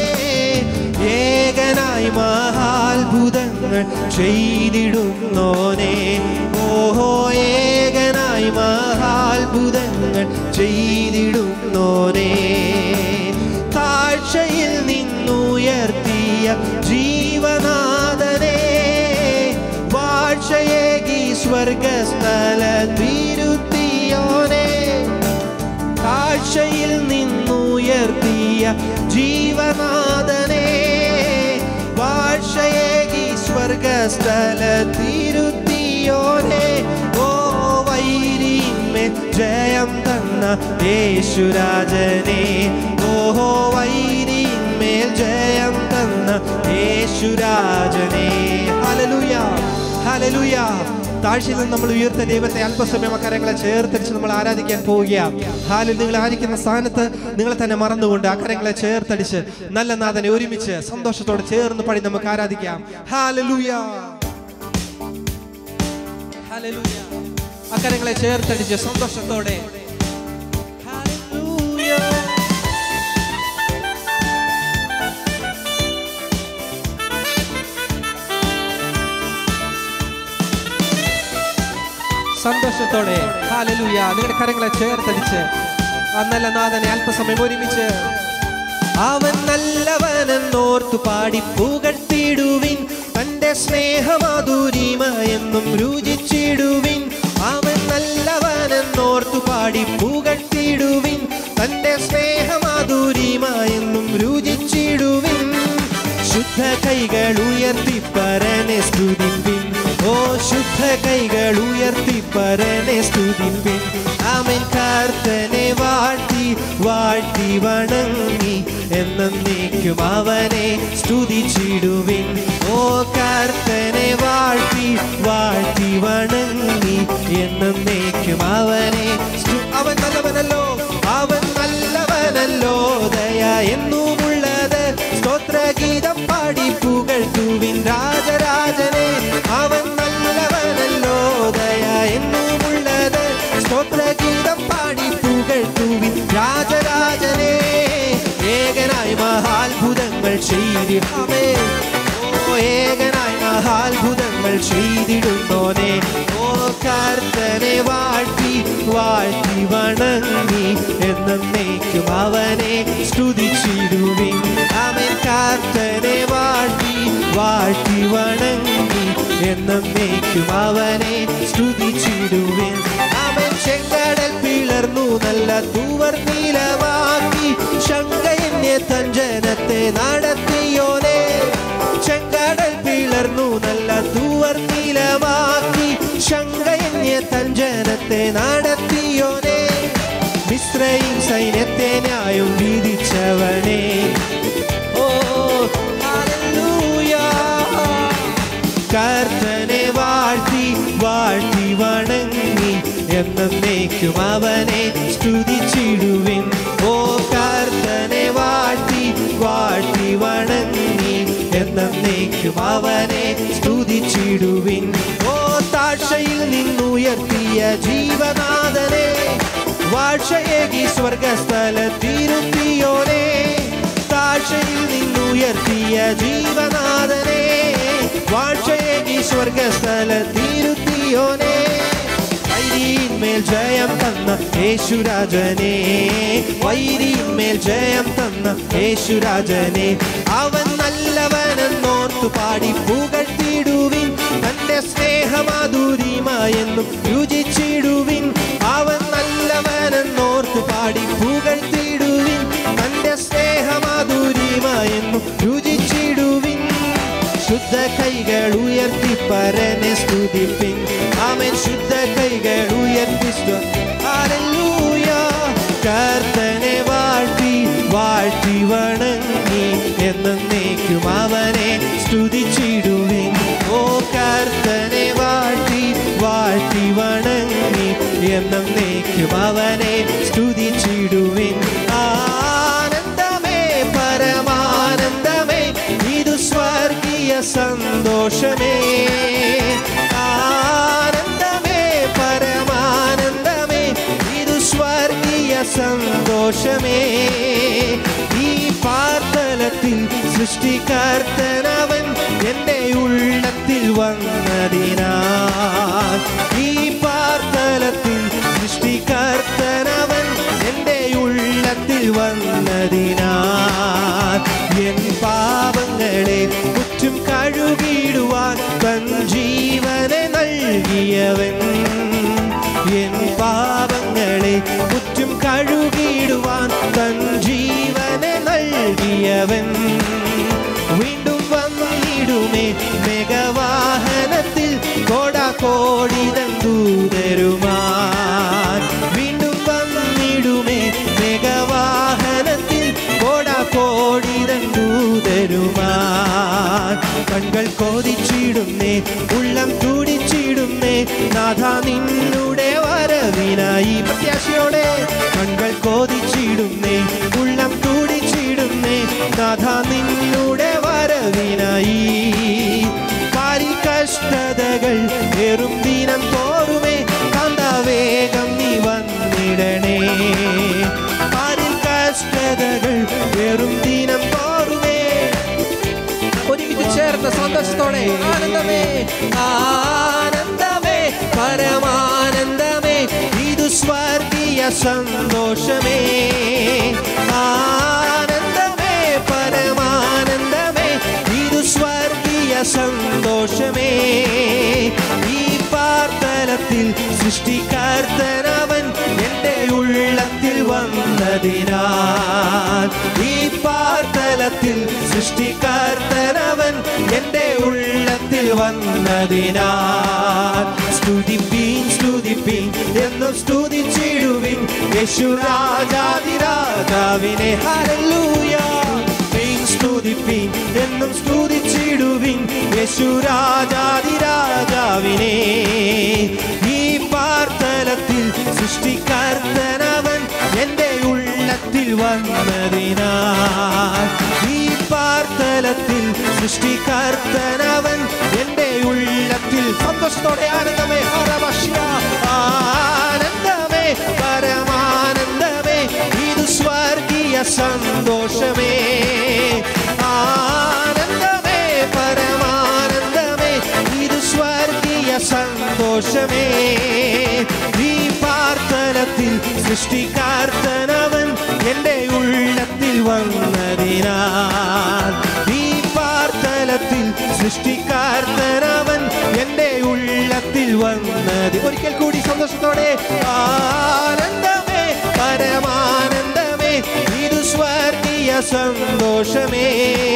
ഏകനായി മഹാത്ഭുതങ്ങൾ ചെയ്തിടുന്നോനെ ഓഹോ ഏകനായി മഹാത്ഭുതങ്ങൾ ചെയ്തിടുന്നോനെ താഴ്ചയിൽ നിന്നുയർത്തിയ ജീവനാഥനെ വാഴ്ചയേകി സ്വർഗസ്ഥല തിരുത്തിയോനെ കാഴ്ചയിൽ നിന്നുയർത്തിയ ജീവനാഥനെ വാഴ്ചയേകി സ്വർഗസ്ഥല തിരുത്തിയോനെ ഓ വൈരിമേ ജയം തന്ന യേശുരാജനെ ഓഹോ വൈരിന്മേൽ ജയം തന്ന യേശുരാജനെ ഹലലുയ ഹലലുയ താഴ്ചയിൽ നിന്ന് നമ്മൾ ഉയർത്ത ദൈവത്തെ അല്പസമയം അക്കരങ്ങളെ ചേർത്തടിച്ച് നമ്മൾ ആരാധിക്കാൻ പോവുകയാണ് ഹാലിൽ നിങ്ങൾ ആയിരിക്കുന്ന സ്ഥാനത്ത് നിങ്ങളെ തന്നെ മറന്നുകൊണ്ട് അക്കരങ്ങളെ ചേർത്തടിച്ച് നല്ല നാഥനെ ഒരുമിച്ച് സന്തോഷത്തോടെ ചേർന്ന് പാടി നമുക്ക് ആരാധിക്കാം ഹാലലൂയ ഹാലലൂയ അക്കരങ്ങളെ ചേർത്തടിച്ച് സന്തോഷത്തോടെ ഹാലലൂയ സന്തോഷത്തോടെ ഹാലലൂയ നിങ്ങളുടെ കരങ്ങളെ ചേർത്തടിച്ച് ആ നല്ല നാഥനെ അല്പസമയം ഒരുമിച്ച് അവൻ നല്ലവനെന്നോർത്തു പാടി പുകഴ്ത്തിടുവിൻ തന്റെ സ്നേഹമാധുരിമ എന്നും രുചിച്ചിടുവിൻ അവൻ നല്ലവനെന്നോർത്തു പാടി പുകഴ്ത്തിടുവിൻ തന്റെ സ്നേഹമാധുരിമ എന്നും രുചിച്ചിടുവിൻ ശുദ്ധ കൈകൾ ഉയർത്തി പരനെ സ്തുതിപ്പിൻ ഓ ശുദ്ധ കൈകൾ ഉയർത്തി പരനെ സ്തുതിപ്പിൻ അവൻ കർത്തനെ വാഴ്ത്തി വാഴ്ത്തി വണങ്ങി എന്നേക്കും അവനെ സ്തുതിച്ചിടുവിൻ ഓ കർത്തനെ വാഴ്ത്തി വാഴ്ത്തി വണങ്ങി എന്നേക്കും അവനെ സ്തു- അവൻ നല്ലവനല്ലോ അവൻ നല്ലവനല്ലോ ദയ എന്നുമുള്ളത് സ്തോത്രഗീതം പാടി പുകഴ്ത്തുവിൻ രാജരാജനെ അവൻ നല്ലവനല്ലോ ദയ എന്നുമുള്ളത് സ്തോത്രഗീതം പാടി പുകഴ്ത്തുവിൻ രാജരാജനെ ഏകനായി മഹാത്ഭുതങ്ങൾ ചെയ്തിടമേ ഓ ഏകനായി മഹാത്ഭുതങ്ങൾ ചെയ്തിടുന്നോനെ ഓ കർത്തനെ വാഴ്ത്തി വാഴ്ത്തി വണങ്ങി എന്നേക്കും അവനെ സ്തുതിച്ചിടുവിൻ അവൻ കർത്തനെ വാഴ്ത്തി വാഴ്ത്തി വണങ്ങി എന്നേക്കും അവനെ സ്തുതിച്ചിടുവിൻ അവൻ ചെങ്കടൽ പിളർന്നു നല്ല തൂവർ നീലമാക്കി ജനത്തെ നടത്തിയോനെ ചെങ്കടൽ പിളർന്നു നല്ല തൂവർ നീലമാക്കി ശങ്കയന്യ തൻ ജനത്തെ നടത്തിയോനെ മിശ്രയും സൈന്യത്തെ ന്യായം വിധിച്ചവനെ ഓ ഹല്ലേലൂയ കർത്തനെ വാഴ്ത്തി വാഴ്ത്തി വണങ്ങി എന്നേക്കും അവനെ സ്തുതിച്ചിടുവിൻ ഓ കർത്തനെ വാഴ്ത്തി വാഴ്ത്തി വണങ്ങി എന്നേക്കും അവനെ സ്തുതിച്ചിടുവിൻ ഓ താഴ്ചയിൽ നിന്നുയർത്തിയ ജീവനാഥനെ വാഴ്ചയേകി സ്വർഗസ്ഥലത്തിരുത്തിയോനെ താഴ്ചയിൽ നിന്നുയർത്തിയ ജീവനാഥനെ വാഴ്ചയേകി സ്വർഗസ്ഥലത്തിരുത്തിയോനെ വൈരിന്മേൽ ജയം തന്ന യേശുരാജനെ വൈരിന്മേൽ ജയം തന്ന യേശുരാജനെ അവൻ നല്ലവനെന്നോർത്തു പാടി പുകഴ്ത്തിടുവിൻ തന്റെ സ്നേഹമാധുരിമായെന്നും രുചിച്ചിടുവിൻ അവൻ നല്ലവനെന്നോർത്തു പാടി പുകഴ്ത്തിടുവിൻ തന്റെ സ്നേഹമാധുരിമായെന്നും രുചിച്ചിടുവിൻ ശുദ്ധ കൈകൾ ഉയർത്തി പരനെ സ്തുതിപ്പിൻ അവൻ ശുദ്ധ കൈകൾ ഉയർത്തി സ്തു- ഹല്ലേലൂയ. കർത്തനെ വാഴ്ത്തി വാഴ്ത്തി വണങ്ങി എന്നേക്കും അവനെ സ്തുതിച്ചിടുവിൻ ഓ കർത്തനെ വാഴ്ത്തി വാഴ്ത്തി വണങ്ങി എന്നേക്കും അവനെ സ്തുതിച്ചിടുവിൻ ആനന്ദമേ പരമാനന്ദമേ ഇത് സ്വർഗീയ സന്തോഷമേ ആനന്ദമേ പരമാനന്ദമേ ഇത് സ്വർഗീയ സന്തോഷമേ ഈ പാർത്തലത്തിൽ സൃഷ്ടികർത്തനവൻ എൻ്റെ ഉള്ളത്തിൽ വന്നതിനാൽ ഈ പാർത്തലത്തിൽ സൃഷ്ടികർത്തനവൻ എൻ്റെ ഉള്ളത്തിൽ വന്നതിനാൽ എൻ പാപങ്ങളെ മുറ്റും കഴുകിടുവാൻ തൻ ജീവനെ നൽകിയവൻ എൻ പാപങ്ങളെ മുറ്റും കഴുകിടുവാൻ തൻ ജീവനെ നൽകിയവൻ വീണ്ടും വന്നിടുമേ മെഗവാഹനത്തിൽ കോടാ കോടി ദൂതരുമാൻ വീണ്ടും വന്നിടുമേ മെഗവാഹനത്തിൽ കോടാ കോടി ദൂതരുമാൻ കൺകൾ കോതിച്ചിടുന്നേ ഉള്ളം തുടിച്ചിടുന്നേ നാഥ നിന്നുടെ വരവിനായി പ്രത്യാശയോടെ കൺകൾ കോതിച്ചിടുന്നേ ഉള്ളം തുടിച്ചിടുന്നേ നാഥ നിന്നുടെ വരവിനായി പാരി കഷ്ടതകൾ ഏറും ദിനം തോറുമേ കാന്ത വേഗം നീ വന്നിടണേ പാരി കഷ്ടതകൾ ഏറും ദിനം തോറുമേ ഒരുമിച്ച് ചേർന്ന സന്തോഷത്തോടെ ആനന്ദമേ ആനന്ദമേ പരമാനന്ദമേ ഇത് സ്വർഗീയ സന്തോഷമേ ആനന്ദമേ പരമാനന്ദമേ ഇത് സ്വർഗീയ സന്തോഷമേ ഈ പാർത്തലത്തിൽ സൃഷ്ടികർത്തനവൻ എൻ്റെ ഉള്ളത്തിൽ വന്നതിനാൽ ഈ പാർത്തലത്തിൽ സൃഷ്ടികർത്തനവൻ എൻ്റെ ഉള്ളത്തിൽ വന്നതിനാൽ സ്തുതിപ്പീൻ സ്തുതിപ്പീൻ എന്നും സ്തുതിച്ചിടുവിൻ യേശു രാജാതിരാജാവിനെ ഹല്ലേലൂയ സ്തുതിപ്പീൻ സ്തുതിപ്പീൻ എന്നും സ്തുതിച്ചിടുവിൻ യേശു രാജാതിരാജാവിനെ ഈ പാർത്തലത്തിൽ സൃഷ്ടികർത്തനവൻ എൻ്റെ ഉള്ളത്തിൽ വന്നതിനാൽ ഈ പാർത്തലത്തിൽ സൃഷ്ടികർത്തനവൻ എൻ്റെ ഉള്ളത്തിൽ സന്തോഷത്തോടെ ആനന്ദമേ ഹരഭഷ്യ ആനന്ദമേ പരമാനന്ദമേ ഇത് സ്വർഗീയ സന്തോഷമേ ആനന്ദമേ പരമാനന്ദമേ ഇത് സ്വർഗീയ സന്തോഷമേ ഈ പാർത്തലത്തിൽ സൃഷ്ടികാർത്തനവൻ എൻ്റെ ഉള്ളത്തിൽ വന്നതിനാൽ ഈ പാർത്തലത്തിൽ സൃഷ്ടികാർത്തനവൻ എൻ്റെ ഉള്ളത്തിൽ വന്നത് ഒരിക്കൽ കൂടി സന്തോഷത്തോടെ ആനന്ദമേ പരമാനന്ദമേ ഇത് സ്വർഗീയ സന്തോഷമേ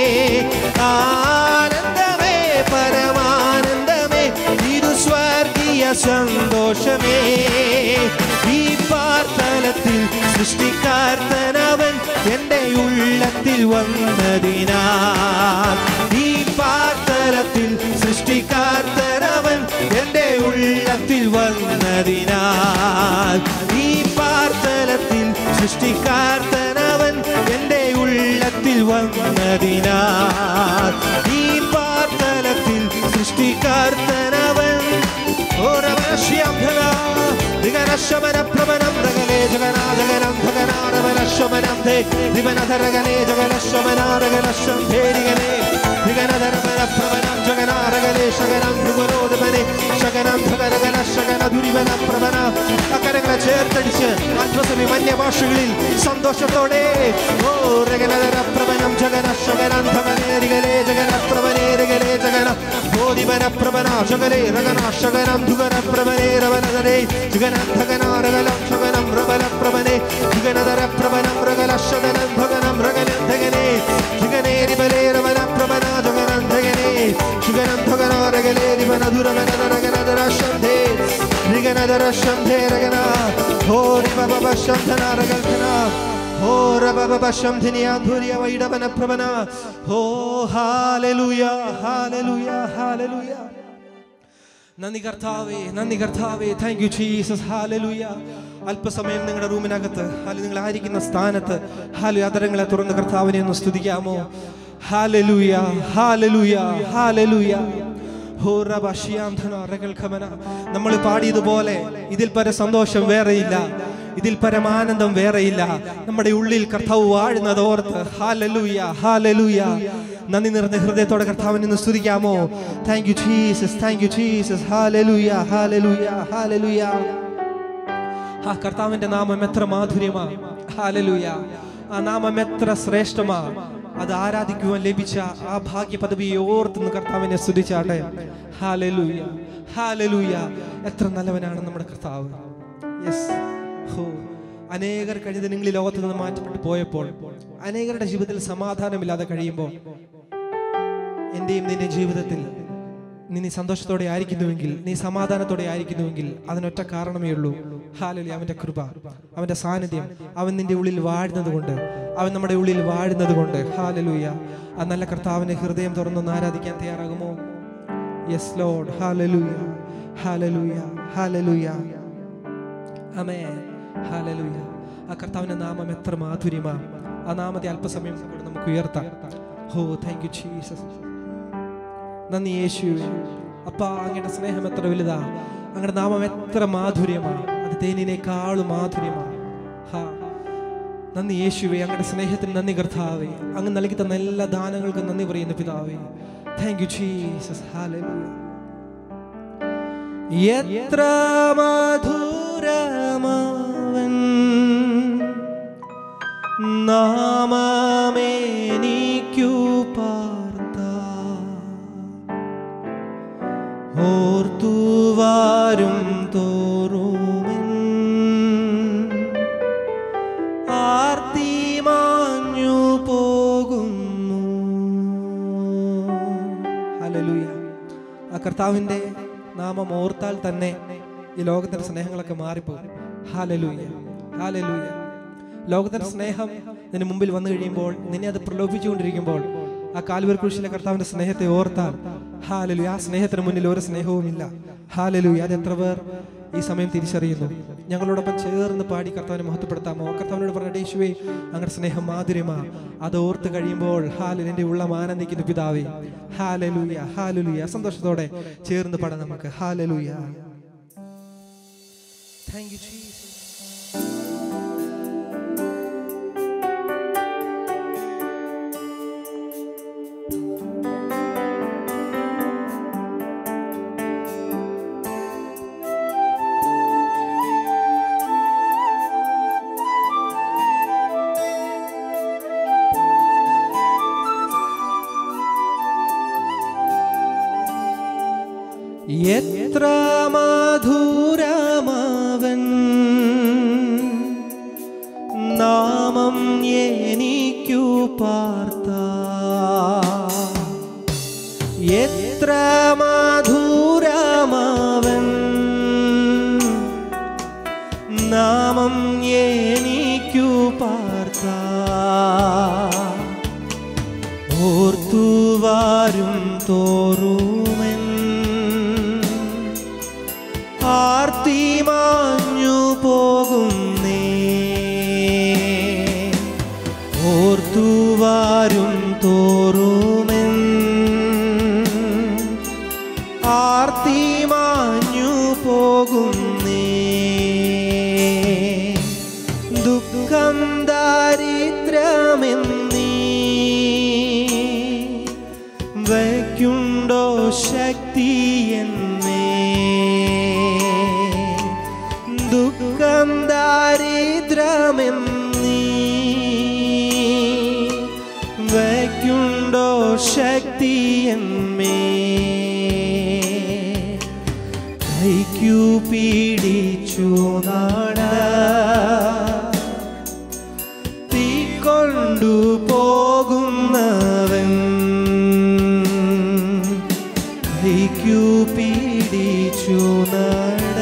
ആനന്ദമേ പരമാനന്ദമേ ഇത് സ്വർഗീയ സന്തോഷമേ ഈ പാർത്തലത്തിൽ സൃഷ്ടിക്കാർത്തനവൻ എൻ്റെ ഉള്ളത്തിൽ വന്നതിനാൽ ഈ പാർത്തലത്തിൽ സൃഷ്ടിക്കാർത്തനവൻ എൻ്റെ ഉള്ളത്തിൽ വന്നതിനാൽ ഈ പാർത്തലത്തിൽ സൃഷ്ടിക്കാർത്തനവൻ എൻ്റെ ഉള്ളത്തിൽ വന്നതിനാൽ ഈ പാർത്തലത്തിൽ സൃഷ്ടിക്കാർത്തനവൻ ഓരവശ്യംഭല ദിഗനശമനപ്രവനം രഗലേ ജഗനാദഗനം ഭഗനാദവനശമനം ധേ ദിവനധരഗനേ ജഗനശമനാരഗനശം ധേരിഗനേ ദിഗനധരമനപ്രവനം ജഗനാരഗലേ ശകനം ഭൃഗുരോധമനെ ശകനം ഭഗരഗന ശകന ദുരിവന പ്രവന അക്കരങ്ങളെ ചേർത്തടിച്ച് അല്പസമയം അന്യഭാഷകളിൽ സന്തോഷത്തോടെ ഓ രഗനധര പ്രവനം ജഗന ശകനം ഭഗനേരിഗലേ ജഗന പ്രവനേരിഗലേ ജഗന ബോധിവന പ്രവന ശകലേ രഗന ശകനം ധുഗന പ്രവനേ രവനധരേ ജഗനം ഭഗനാരഗലം ശകനം രവന പ്രവനേ ജഗനധര പ്രവനം രഗല ശകനം ഭഗനം രഗനം ധഗനേ ജഗനേരി ബലേ രവന പ്രവന ജഗനം ധഗനേ ശുഗനം ഭഗനാരഗലേ ദിവന ദുരവന രഗനധര ശന്ധേ രിഗനധര ശന്ധേ രഗന ഹോരി ബബ ശന്ധന രഗൽധന ഹോ രബബ ശംധിനിയ ധുരിയ വൈഡവന പ്രവന ഹോ ഹാലലുയ ഹാലലുയ ഹാലലുയ നന്ദി കർത്താവേ നന്ദി കർത്താവേ താങ്ക് യു ജീസസ് ഹാലലുയ അല്പസമയം നിങ്ങളുടെ റൂമിനകത്ത് ഹാലു നിങ്ങൾ ആയിരിക്കുന്ന സ്ഥാനത്ത് ഹാലു അതരങ്ങളെ തുറന്ന് കർത്താവിനെ ഒന്ന് സ്തുതിക്കാമോ ഹാലലുയ ഹാലലുയ ഹാലലുയ നമ്മൾ പാടിയതുപോലെ ഇതിൽ പര സന്തോഷം വേറെയില്ല ഇതിൽ പരമാനന്ദം വേറെയില്ല നമ്മുടെ ഉള്ളിൽ കർത്താവ് വാഴുന്നത് ഓർത്ത് ഹാലലൂയ ഹാലലൂയ നന്ദി നിറഞ്ഞ ഹൃദയത്തോടെ കർത്താവിനെ ഒന്ന് സ്തുതിക്കാമോ thank you Jesus thank you Jesus hallelujah hallelujah hallelujah ആ കർത്താവിന്റെ നാമം എത്ര മാധുര്യമാ ഹാലലൂയ ആ നാമം എത്ര ശ്രേഷ്ഠമാ അത് ആരാധിക്കുവാൻ ലഭിച്ച ആ ഭാഗ്യ പദവിയെ ഓർത്തുനിന്ന് കർത്താവിനെ സ്തുതിച്ചാട്ടെ ഹാലലൂയ ഹാലലൂയ എത്ര നല്ലവനാണ് നമ്മുടെ കർത്താവ് യെസ് ഹോ അനേകർ കഴിഞ്ഞ ദിനങ്ങളിൽ ലോകത്ത് നിന്ന് മാറ്റപ്പെട്ടു പോയപ്പോൾ അനേകരുടെ ജീവിതത്തിൽ സമാധാനമില്ലാതെ കഴിയുമ്പോൾ എന്റെയും നിന്റെ ജീവിതത്തിൽ നീ നീ സന്തോഷത്തോടെ ആയിരിക്കുന്നുവെങ്കിൽ നീ സമാധാനത്തോടെ ആയിരിക്കുന്നുവെങ്കിൽ അതിനൊറ്റ കാരണമേ ഉള്ളൂ ഹാലലി അവന്റെ കൃപ അവന്റെ സാന്നിധ്യം അവൻ നിന്റെ ഉള്ളിൽ വാഴുന്നത് കൊണ്ട് അവൻ നമ്മുടെ ഉള്ളിൽ വാഴുന്നത് കൊണ്ട് ഹാലലൂയ ആ നല്ല കർത്താവിനെ ഹൃദയം തുറന്നൊന്ന് ആരാധിക്കാൻ തയ്യാറാകുമോ yes Lord hallelujah hallelujah hallelujah അമേ ഹാലലൂയ ആ കർത്താവിന്റെ നാമം എത്ര മാധുര്യമാ ആ നാമത്തെ അല്പസമയം കൂടെ നമുക്ക് ഉയർത്താം ഹോ താങ്ക് യു ജീസസ് നന്ദി യേശു അപ്പാ അങ്ങയുടെ സ്നേഹം എത്ര വലുതാ അങ്ങയുടെ നാമം എത്ര മാധുര്യമാണ് അത് തേനിനേക്കാളും മാധുര്യമാണ് ഹാ നന്ദി യേശുവേ അങ്ങയുടെ സ്നേഹത്തിന് നന്ദി കർത്താവേ അങ്ങ് നൽകി തന്ന എല്ലാ ദാനങ്ങൾക്കും നന്ദി പറയുന്ന പിതാവേ താങ്ക് യു ജീസസ് ഹാലലൂയ എത്ര മധുരമാവൻ നാമമേനിക്കു പാർത്ത ഓർത്തുവാരും തോറുമെൻ ആർത്തി മാഞ്ഞു പോകുന്നു ഹല്ലേലൂയ ആ കർത്താവിന്റെ നാമം ഓർത്താൽ തന്നെ ഈ ലോകത്തിന്റെ സ്നേഹങ്ങളൊക്കെ മാറിപ്പോകും ഹാലലൂയ ഹാലലൂയ ലോകത്തിന്റെ സ്നേഹം നിന്റെ മുമ്പിൽ വന്നു കഴിയുമ്പോൾ നിന്നെ അത് പ്രലോഭിച്ചുകൊണ്ടിരിക്കുമ്പോൾ ആ കാൽവർ കൃഷിയിലെ കർത്താവിന്റെ സ്നേഹത്തെ ഓർത്താൽ ഹാലലു ആ സ്നേഹത്തിന് മുന്നിൽ ഒരു സ്നേഹവുമില്ല ഹാലലു അത് എത്ര പേർ ഈ സമയം തിരിച്ചറിയുന്നു ഞങ്ങളോടൊപ്പം ചേർന്ന് പാടി കർത്താവിനെ മഹത്വപ്പെടുത്താമോ കർത്താവിനോട് പറഞ്ഞ യേശുവേ അങ്ങയുടെ സ്നേഹം മാധുര്യമാ അത് ഓർത്ത് കഴിയുമ്പോൾ ഹാലൽ എൻ്റെ ഉള്ളം ആനന്ദിക്കുന്നു പിതാവേ ഹാലലൂയ ഹാലലൂയ സന്തോഷത്തോടെ ചേർന്ന് പാടാം നമുക്ക് ഹാലലൂയ താങ്ക് യു ജീസസ് എത്ര മധുരമാവൻ നാമം എനിക്കു പാർത്ത എത്ര മധുരമാവൻ നാമം എനിക്കു പാർത്ത ഓർത്തുവാരും തോറുമെൻ ആർത്തി മാഞ്ഞു പോകുന്നേ ഓർത്തുവാരും തോറുമെൻ ആർത്തി മാഞ്ഞു പോകുന്നേ ദുഃഖം ദാരിദ്ര്യമെന്നീ വയ്ക്കുണ്ടോ ശക്തി എന്നേ ദുഃഖം ദാരിദ്ര്യമെന്നീ വയ്ക്കുണ്ടോ ശക്തി എന്മേ കൈക്കു പീഡിച്ചു നാട തീ കൊണ്ടു പോകുന്നവൻ കൈക്കു പീഡിച്ചു നട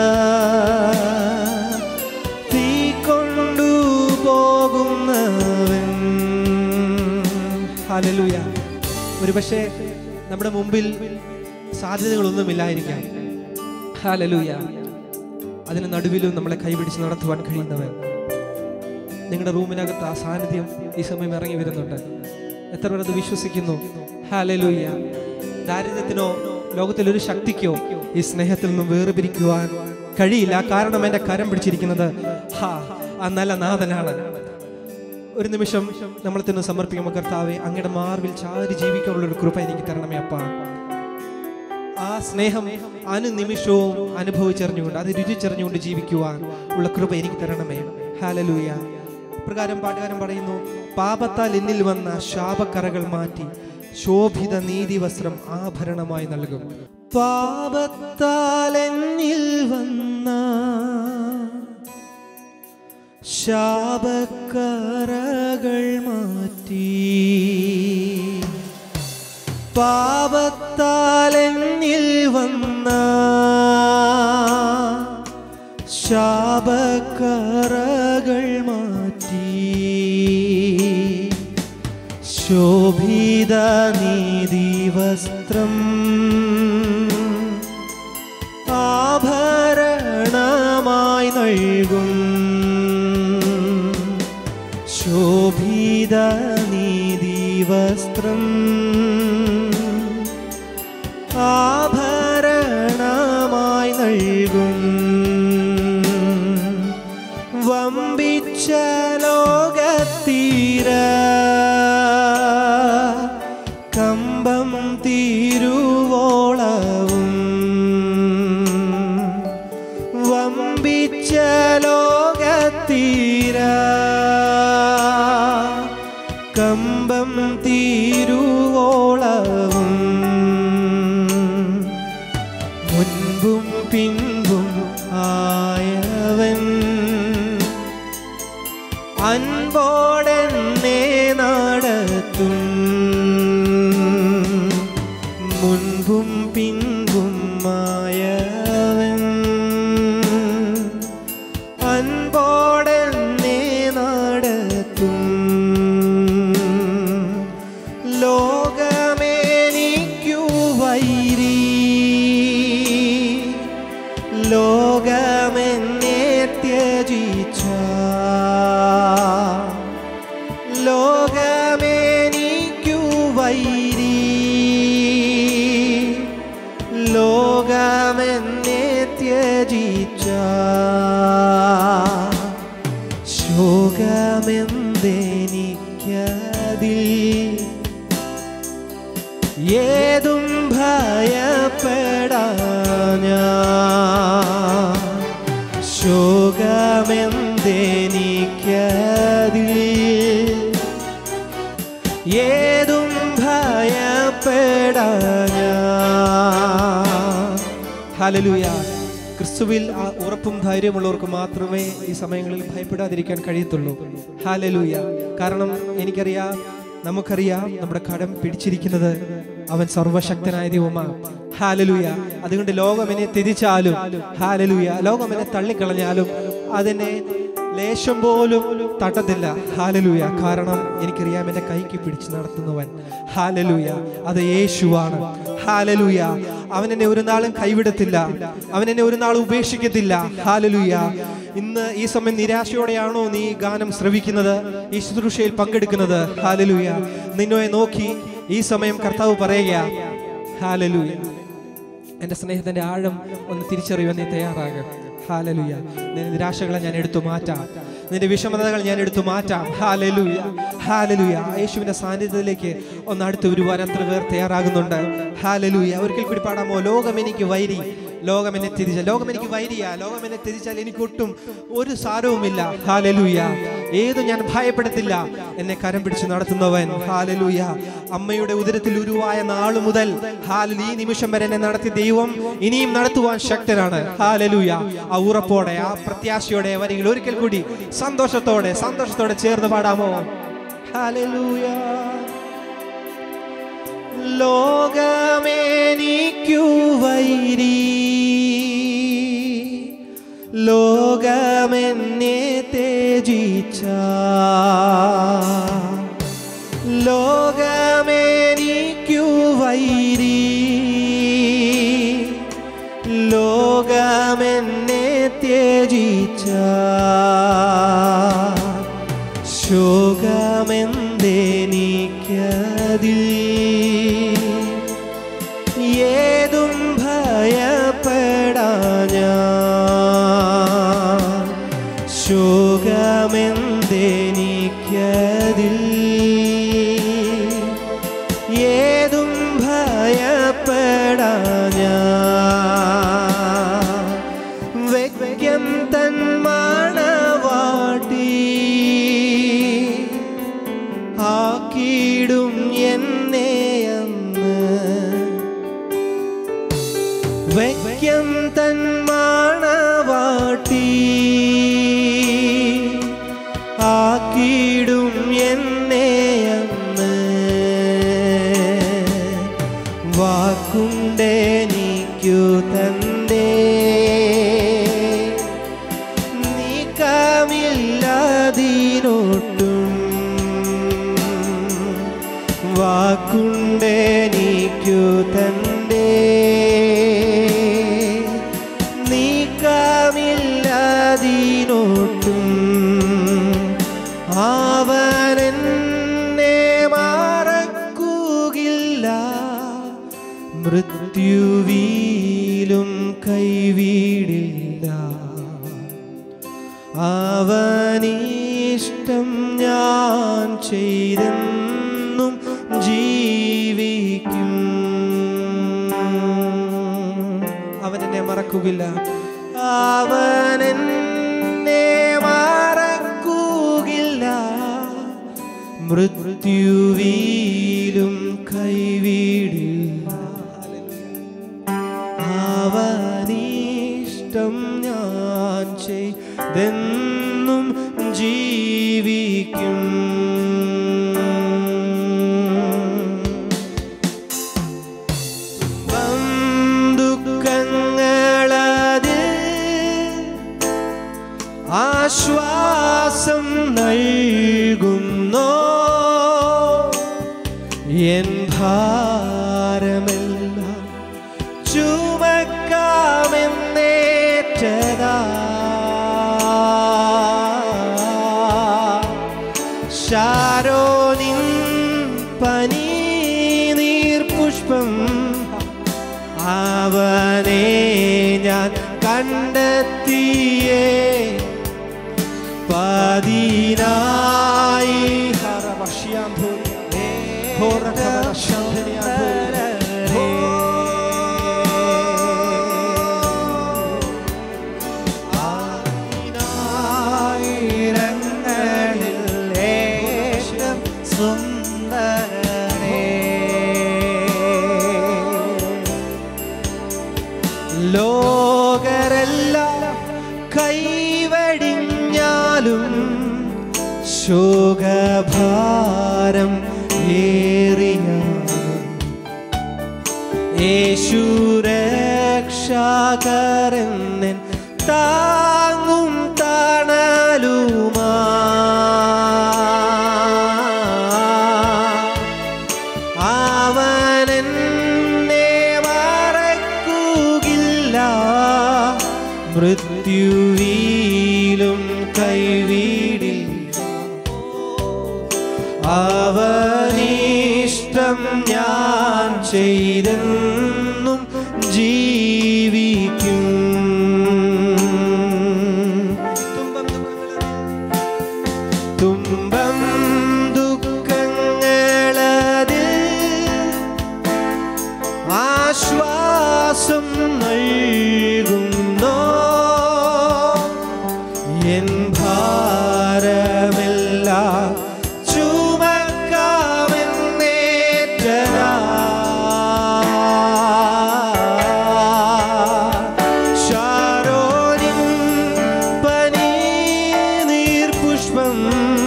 തീ കൊണ്ടു പോകുന്നവൻ ഹല്ലേലൂയ ഒരുപക്ഷെ നമ്മുടെ മുമ്പിൽ സാധ്യതകളൊന്നുമില്ലായിരിക്കാം ഹാലലൂയ അതിന് നടുവിലും നമ്മളെ കൈപിടിച്ച് നടത്തുവാൻ കഴിയുന്നവൻ നിങ്ങളുടെ റൂമിനകത്ത് ആ സാന്നിധ്യം ഈ സമയം ഇറങ്ങി വരുന്നുണ്ട് എത്ര പേർ അത് വിശ്വസിക്കുന്നു ഹാലലൂയ ദാരിദ്ര്യത്തിനോ ലോകത്തിലൊരു ശക്തിക്കോ ഈ സ്നേഹത്തിൽ നിന്നും വേർപിരിക്കുവാൻ കഴിയില്ല കാരണം എൻ്റെ കരം പിടിച്ചിരിക്കുന്നത് ഹാ ആ നല്ല നാഥനാണ് ഒരു നിമിഷം നമ്മൾ തന്നെ സമർപ്പിക്കുമ്പോൾ കർത്താവെ അങ്ങയുടെ മാർവിൽ ചാരി ജീവിക്കാനുള്ള ഒരു കൃപ എനിക്ക് തരണമേ അപ്പാ ആ സ്നേഹം അനുനിമിഷവും അനുഭവിച്ചറിഞ്ഞുകൊണ്ട് അത് രുചിച്ചറിഞ്ഞുകൊണ്ട് ജീവിക്കുവാൻ ഉള്ള കൃപ എനിക്ക് തരണമേ ഹാലലൂയ പ്രകാരം പാട്ടുകാരൻ പറയുന്നു പാപത്താൽ എന്നിൽ വന്ന ശാപക്കറകൾ മാറ്റി ശോഭിത നീതി വസ്ത്രം ആഭരണമായി നൽകും പാപത്താൽ എന്നിൽ വന്ന ശാപക്കറകൾ മാറ്റി പാപത്താൽ എന്നിൽ വന്ന ശാപക്കറകൾ മാറ്റി ശോഭിത നീതി വസ്ത്രം ആഭരണമായി നൽകും ശോഭിത നീതി വസ്ത്രം ആഭരണമായി നൽകും വമ്പിച്ച ലോകത്തീര കമ്പം തീരുവോളവും വമ്പിച്ച ലോകത്തീര കമ്പം തീരുവോളവും മുൻപും പിൻപും ആയവൻ അൻപോടെന്നെ നടത്തും മുൻപും പിൻപും ആയവൻ അൻപോടെന്നെ നടത്തും ലോകമേനിക്കു വൈരി ലോകമെന്നെ ത്യജിച്ച ലോകമേനിക്കു വൈരി ലോകമെന്നെ ത്യജിച്ച ശോകമെന്തെനിക്കതിൽ ഏതും ഭയപ്പെടാഞ്ഞ ശോകമെന്തെനിക്കതിൽ ഏതും ഭയപ്പെടാഞ്ഞ ഹല്ലേലൂയ ക്രിസ്തുവിൽ ആ ഉറപ്പും ധൈര്യമുള്ളവർക്ക് മാത്രമേ ഈ സമയങ്ങളിൽ ഭയപ്പെടാതിരിക്കാൻ കഴിയത്തുള്ളൂ ഹാലലൂയ കാരണം എനിക്കറിയാം നമുക്കറിയാം നമ്മുടെ കടം പിടിച്ചിരിക്കുന്നത് അവൻ സർവശക്തനായ ദൈവമാണ് ഹാലലൂയ അതുകൊണ്ട് ലോകം എന്നെ തിരിച്ചാലും ഹാലലൂയ ലോകം എന്നെ തള്ളിക്കളഞ്ഞാലും അതിനെ ലേശം പോലും തട്ടത്തില്ല ഹാലലൂയ കാരണം എനിക്കറിയാം എന്റെ കൈക്ക് പിടിച്ച് നടത്തുന്നവൻ ഹാലലൂയ അത് യേശുവാണ് ഹാലലൂയ അവൻ എന്നെ ഒരു നാളും കൈവിടത്തില്ല അവൻ എന്നെ ഒരു നാളും ഉപേക്ഷിക്കത്തില്ല ഹാലലൂയ ഇന്ന് ഈ സമയം നിരാശയോടെയാണോ നീ ഈ ഗാനം ശ്രവിക്കുന്നത് ഈ ശുശ്രൂഷയിൽ പങ്കെടുക്കുന്നത് ഹാലലൂയ നിന്നെ നോക്കി ഈ സമയം കർത്താവ് പറയുക ഹാലലൂയ എൻ്റെ സ്നേഹത്തിന്റെ ആഴം ഒന്ന് തിരിച്ചറിയുവാൻ നീ തയ്യാറാകും ഹാലലുയ നിന്റെ നിരാശകളെ ഞാൻ എടുത്തു മാറ്റാം നിന്റെ വിഷമതകൾ ഞാൻ എടുത്തു മാറ്റാം ഹാലലുയ ഹാലലുയ യേശുവിന്റെ സാന്നിധ്യത്തിലേക്ക് ഒന്ന് അടുത്ത് വരുവാൻ എത്ര പേർ തയ്യാറാകുന്നുണ്ട് ഹാലലുയ ഒരിക്കൽ കൂടി പാടാമോ ലോകം എനിക്ക് വൈരി ലോകം എന്നെ തിരിച്ച ലോകം എനിക്ക് വൈരിയ ലോകം എന്നെ തിരിച്ചാൽ എനിക്ക് ഒട്ടും ഒരു സാരവുമില്ല ഹാലലൂയ ഏത് ഞാൻ ഭയപ്പെടത്തില്ല എന്നെ കരം പിടിച്ച് നടത്തുന്നവൻ ഹാലലൂയ അമ്മയുടെ ഉദരത്തിൽ ഉരുവായ നാളു മുതൽ ഹാലലു ഈ നിമിഷം വരെ എന്നെ നടത്തിയ ദൈവം ഇനിയും നടത്തുവാൻ ശക്തനാണ് ഹാലലൂയ ആ ഉറപ്പോടെ ആ പ്രത്യാശയോടെ വരികൾ ഒരിക്കൽ കൂടി സന്തോഷത്തോടെ സന്തോഷത്തോടെ ചേർന്ന് പാടാമോ ഹാലലൂയ ലോകമേനിക്കു വൈരി ലോകമെന്നെ തേജിച്ച ലോകമേനിക്കു വൈരി ലോകമെന്നെ ത്യജിച്ച ശോകമെന്തെനിക്കതിൽ ഏതും ഭയപ്പെടാഞ്ഞ ശോകമെന്തെനിക്കതിൽ ഏതും ഭയപ്പെടാഞ്ഞ വ്യക്യം തൻ മണവാട്ടി ആക്കിയിടും എന്നെ അന്ന് വയ്ക്കം തൻ മണവാട്ടി ആക്കിയിടും എന്നെ അന്ന് വാക്കുണ്ടെനിക്കു തന്റെ നീക്കമില്ലതിനൊട്ടും വാക്കുണ്ടെനിക്കു തന്റെ നീക്കമില്ലതിനൊട്ടും അവനെന്നെ മറക്കുകയില്ല മൃത്യുവിലും കൈവിടില്ല അവനിഷ്ടം ഞാൻ ചെയ്തെന്നും ജീവിക്കും അവനെന്നെ മറക്കുകയില്ല അവനെന്നെ മറക്കുകയില്ല മൃത്യുവിലും കൈവിടില്ല അവനിഷ്ടം ഞാൻ ചെയ്തെന്നും ജീവിക്കും ബന്ധുക്കങ്ങളതിൽ ആശ്വാസം നൽകുന്നോ എൻ ഭാരമെല്ലാം ചുമക്കാമെന്നേറ്റതാ ശാരോനിൻ പനി നീർപുഷ്പം അവനെ ഞാൻ കണ്ടെത്തിയേ പതിനായി ആയിരങ്ങളിൽ ഏറ്റവും സുന്ദരനേ ലോകരെല്ലാം ശോകഭാരം ഏറിയ യേശുരക്ഷകരന്നൻ താങ്ങും തണലുമാ അവനെന്നെ മറക്കുകയില്ല മൃത്യുവിലും കൈവീടില്ല അവനിഷ്ടം ഞാൻ ചെയ്തെന്നും ജീവിക്കും തുമ്പം ദുഃഖങ്ങളതിൽ ആശ്വാസം നൽകുന്നോ എൻ ഭാരമെല്ലാം ചുമക്കാമെന്നേറ്റനാ ശാരോനിൻ പനീർ പുഷ്പം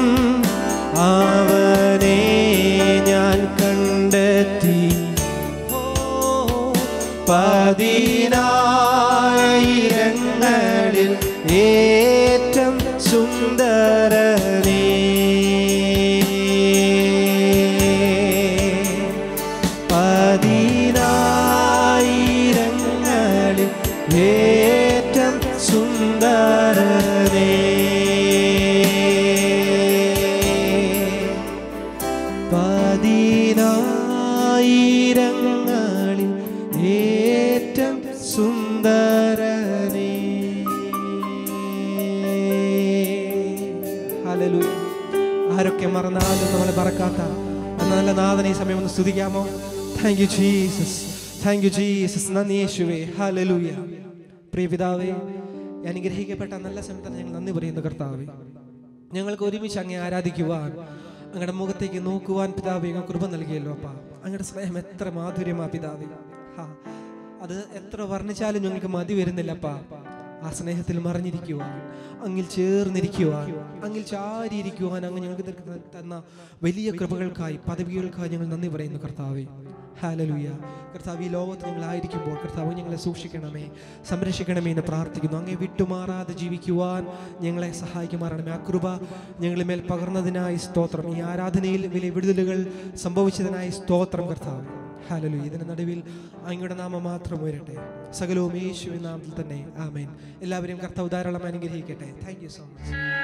അവനെ ഞാൻ കണ്ടെത്തി പതിനായിരങ്ങളിൽ ഏറ്റം സുന്ദരനേ പതിനായിരങ്ങളിൽ ഏറ്റം സുന്ദരനേ പതിനായിരങ്ങളിൽ ഏറ്റം സുന്ദരനേ ഹല്ലേലൂയ ആരൊക്കെ മറന്നാലും നമ്മളെ മറക്കാത്ത എന്ന നല്ല നാഥനെ ഈ സമയം ഒന്ന് സ്തുതിക്കാമോ thank you Jesus thank you Jesus നന്ദി യേശുവേ ഹല്ലേലൂയ പ്രിയ പിതാവേ ഈ അനുഗ്രഹിക്കപ്പെട്ട നല്ല സമയത്താണ് ഞങ്ങൾ നന്ദി പറയുന്നു കർത്താവേ ഞങ്ങൾക്ക് ഒരുമിച്ച് അങ്ങേ ആരാധിക്കുവാൻ അങ്ങയുടെ മുഖത്തേക്ക് നോക്കുവാൻ പിതാവേ അങ്ങ് കൃപ നൽകിയല്ലോ അപ്പ അങ്ങയുടെ സ്നേഹം എത്ര മാധുര്യമാ പിതാവേ ഹാ അത് എത്ര വർണ്ണിച്ചാലും ഞങ്ങൾക്ക് മതി വരുന്നില്ലപ്പാ ആ സ്നേഹത്തിൽ മറിഞ്ഞിരിക്കുവാൻ അങ്ങിൽ ചേർന്നിരിക്കുവാൻ അങ്ങിൽ ചാരിയിരിക്കുവാൻ അങ്ങ് ഞങ്ങൾക്ക് തരുന്ന- തന്ന വലിയ കൃപകൾക്കായി പദവികൾക്കായി ഞങ്ങൾ നന്ദി പറയുന്നു കർത്താവേ ഹാലലുയ കർത്താവ് ഈ ലോകത്ത് ഞങ്ങളായിരിക്കുമ്പോൾ കർത്താവ് ഞങ്ങളെ സൂക്ഷിക്കണമേ സംരക്ഷിക്കണമേ എന്ന് പ്രാർത്ഥിക്കുന്നു അങ്ങേ വിട്ടുമാറാതെ ജീവിക്കുവാൻ ഞങ്ങളെ സഹായിക്കുമാറണമേ ആ കൃപ ഞങ്ങളുടെ മേൽ പകർന്നതിനായി സ്തോത്രം ഈ ആരാധനയിൽ വലിയ വിടുതലുകൾ സംഭവിച്ചതിനായി സ്തോത്രം കർത്താവ് ഹാലലു ഇതിന് നടുവിൽ അങ്ങയുടെ നാമം മാത്രം ഉയരട്ടെ സകലവും യേശുവിൻ നാമത്തിൽ തന്നെ ആമേൻ എല്ലാവരെയും കർത്താവ് ധാരാളം അനുഗ്രഹിക്കട്ടെ താങ്ക് യു സോ മച്ച്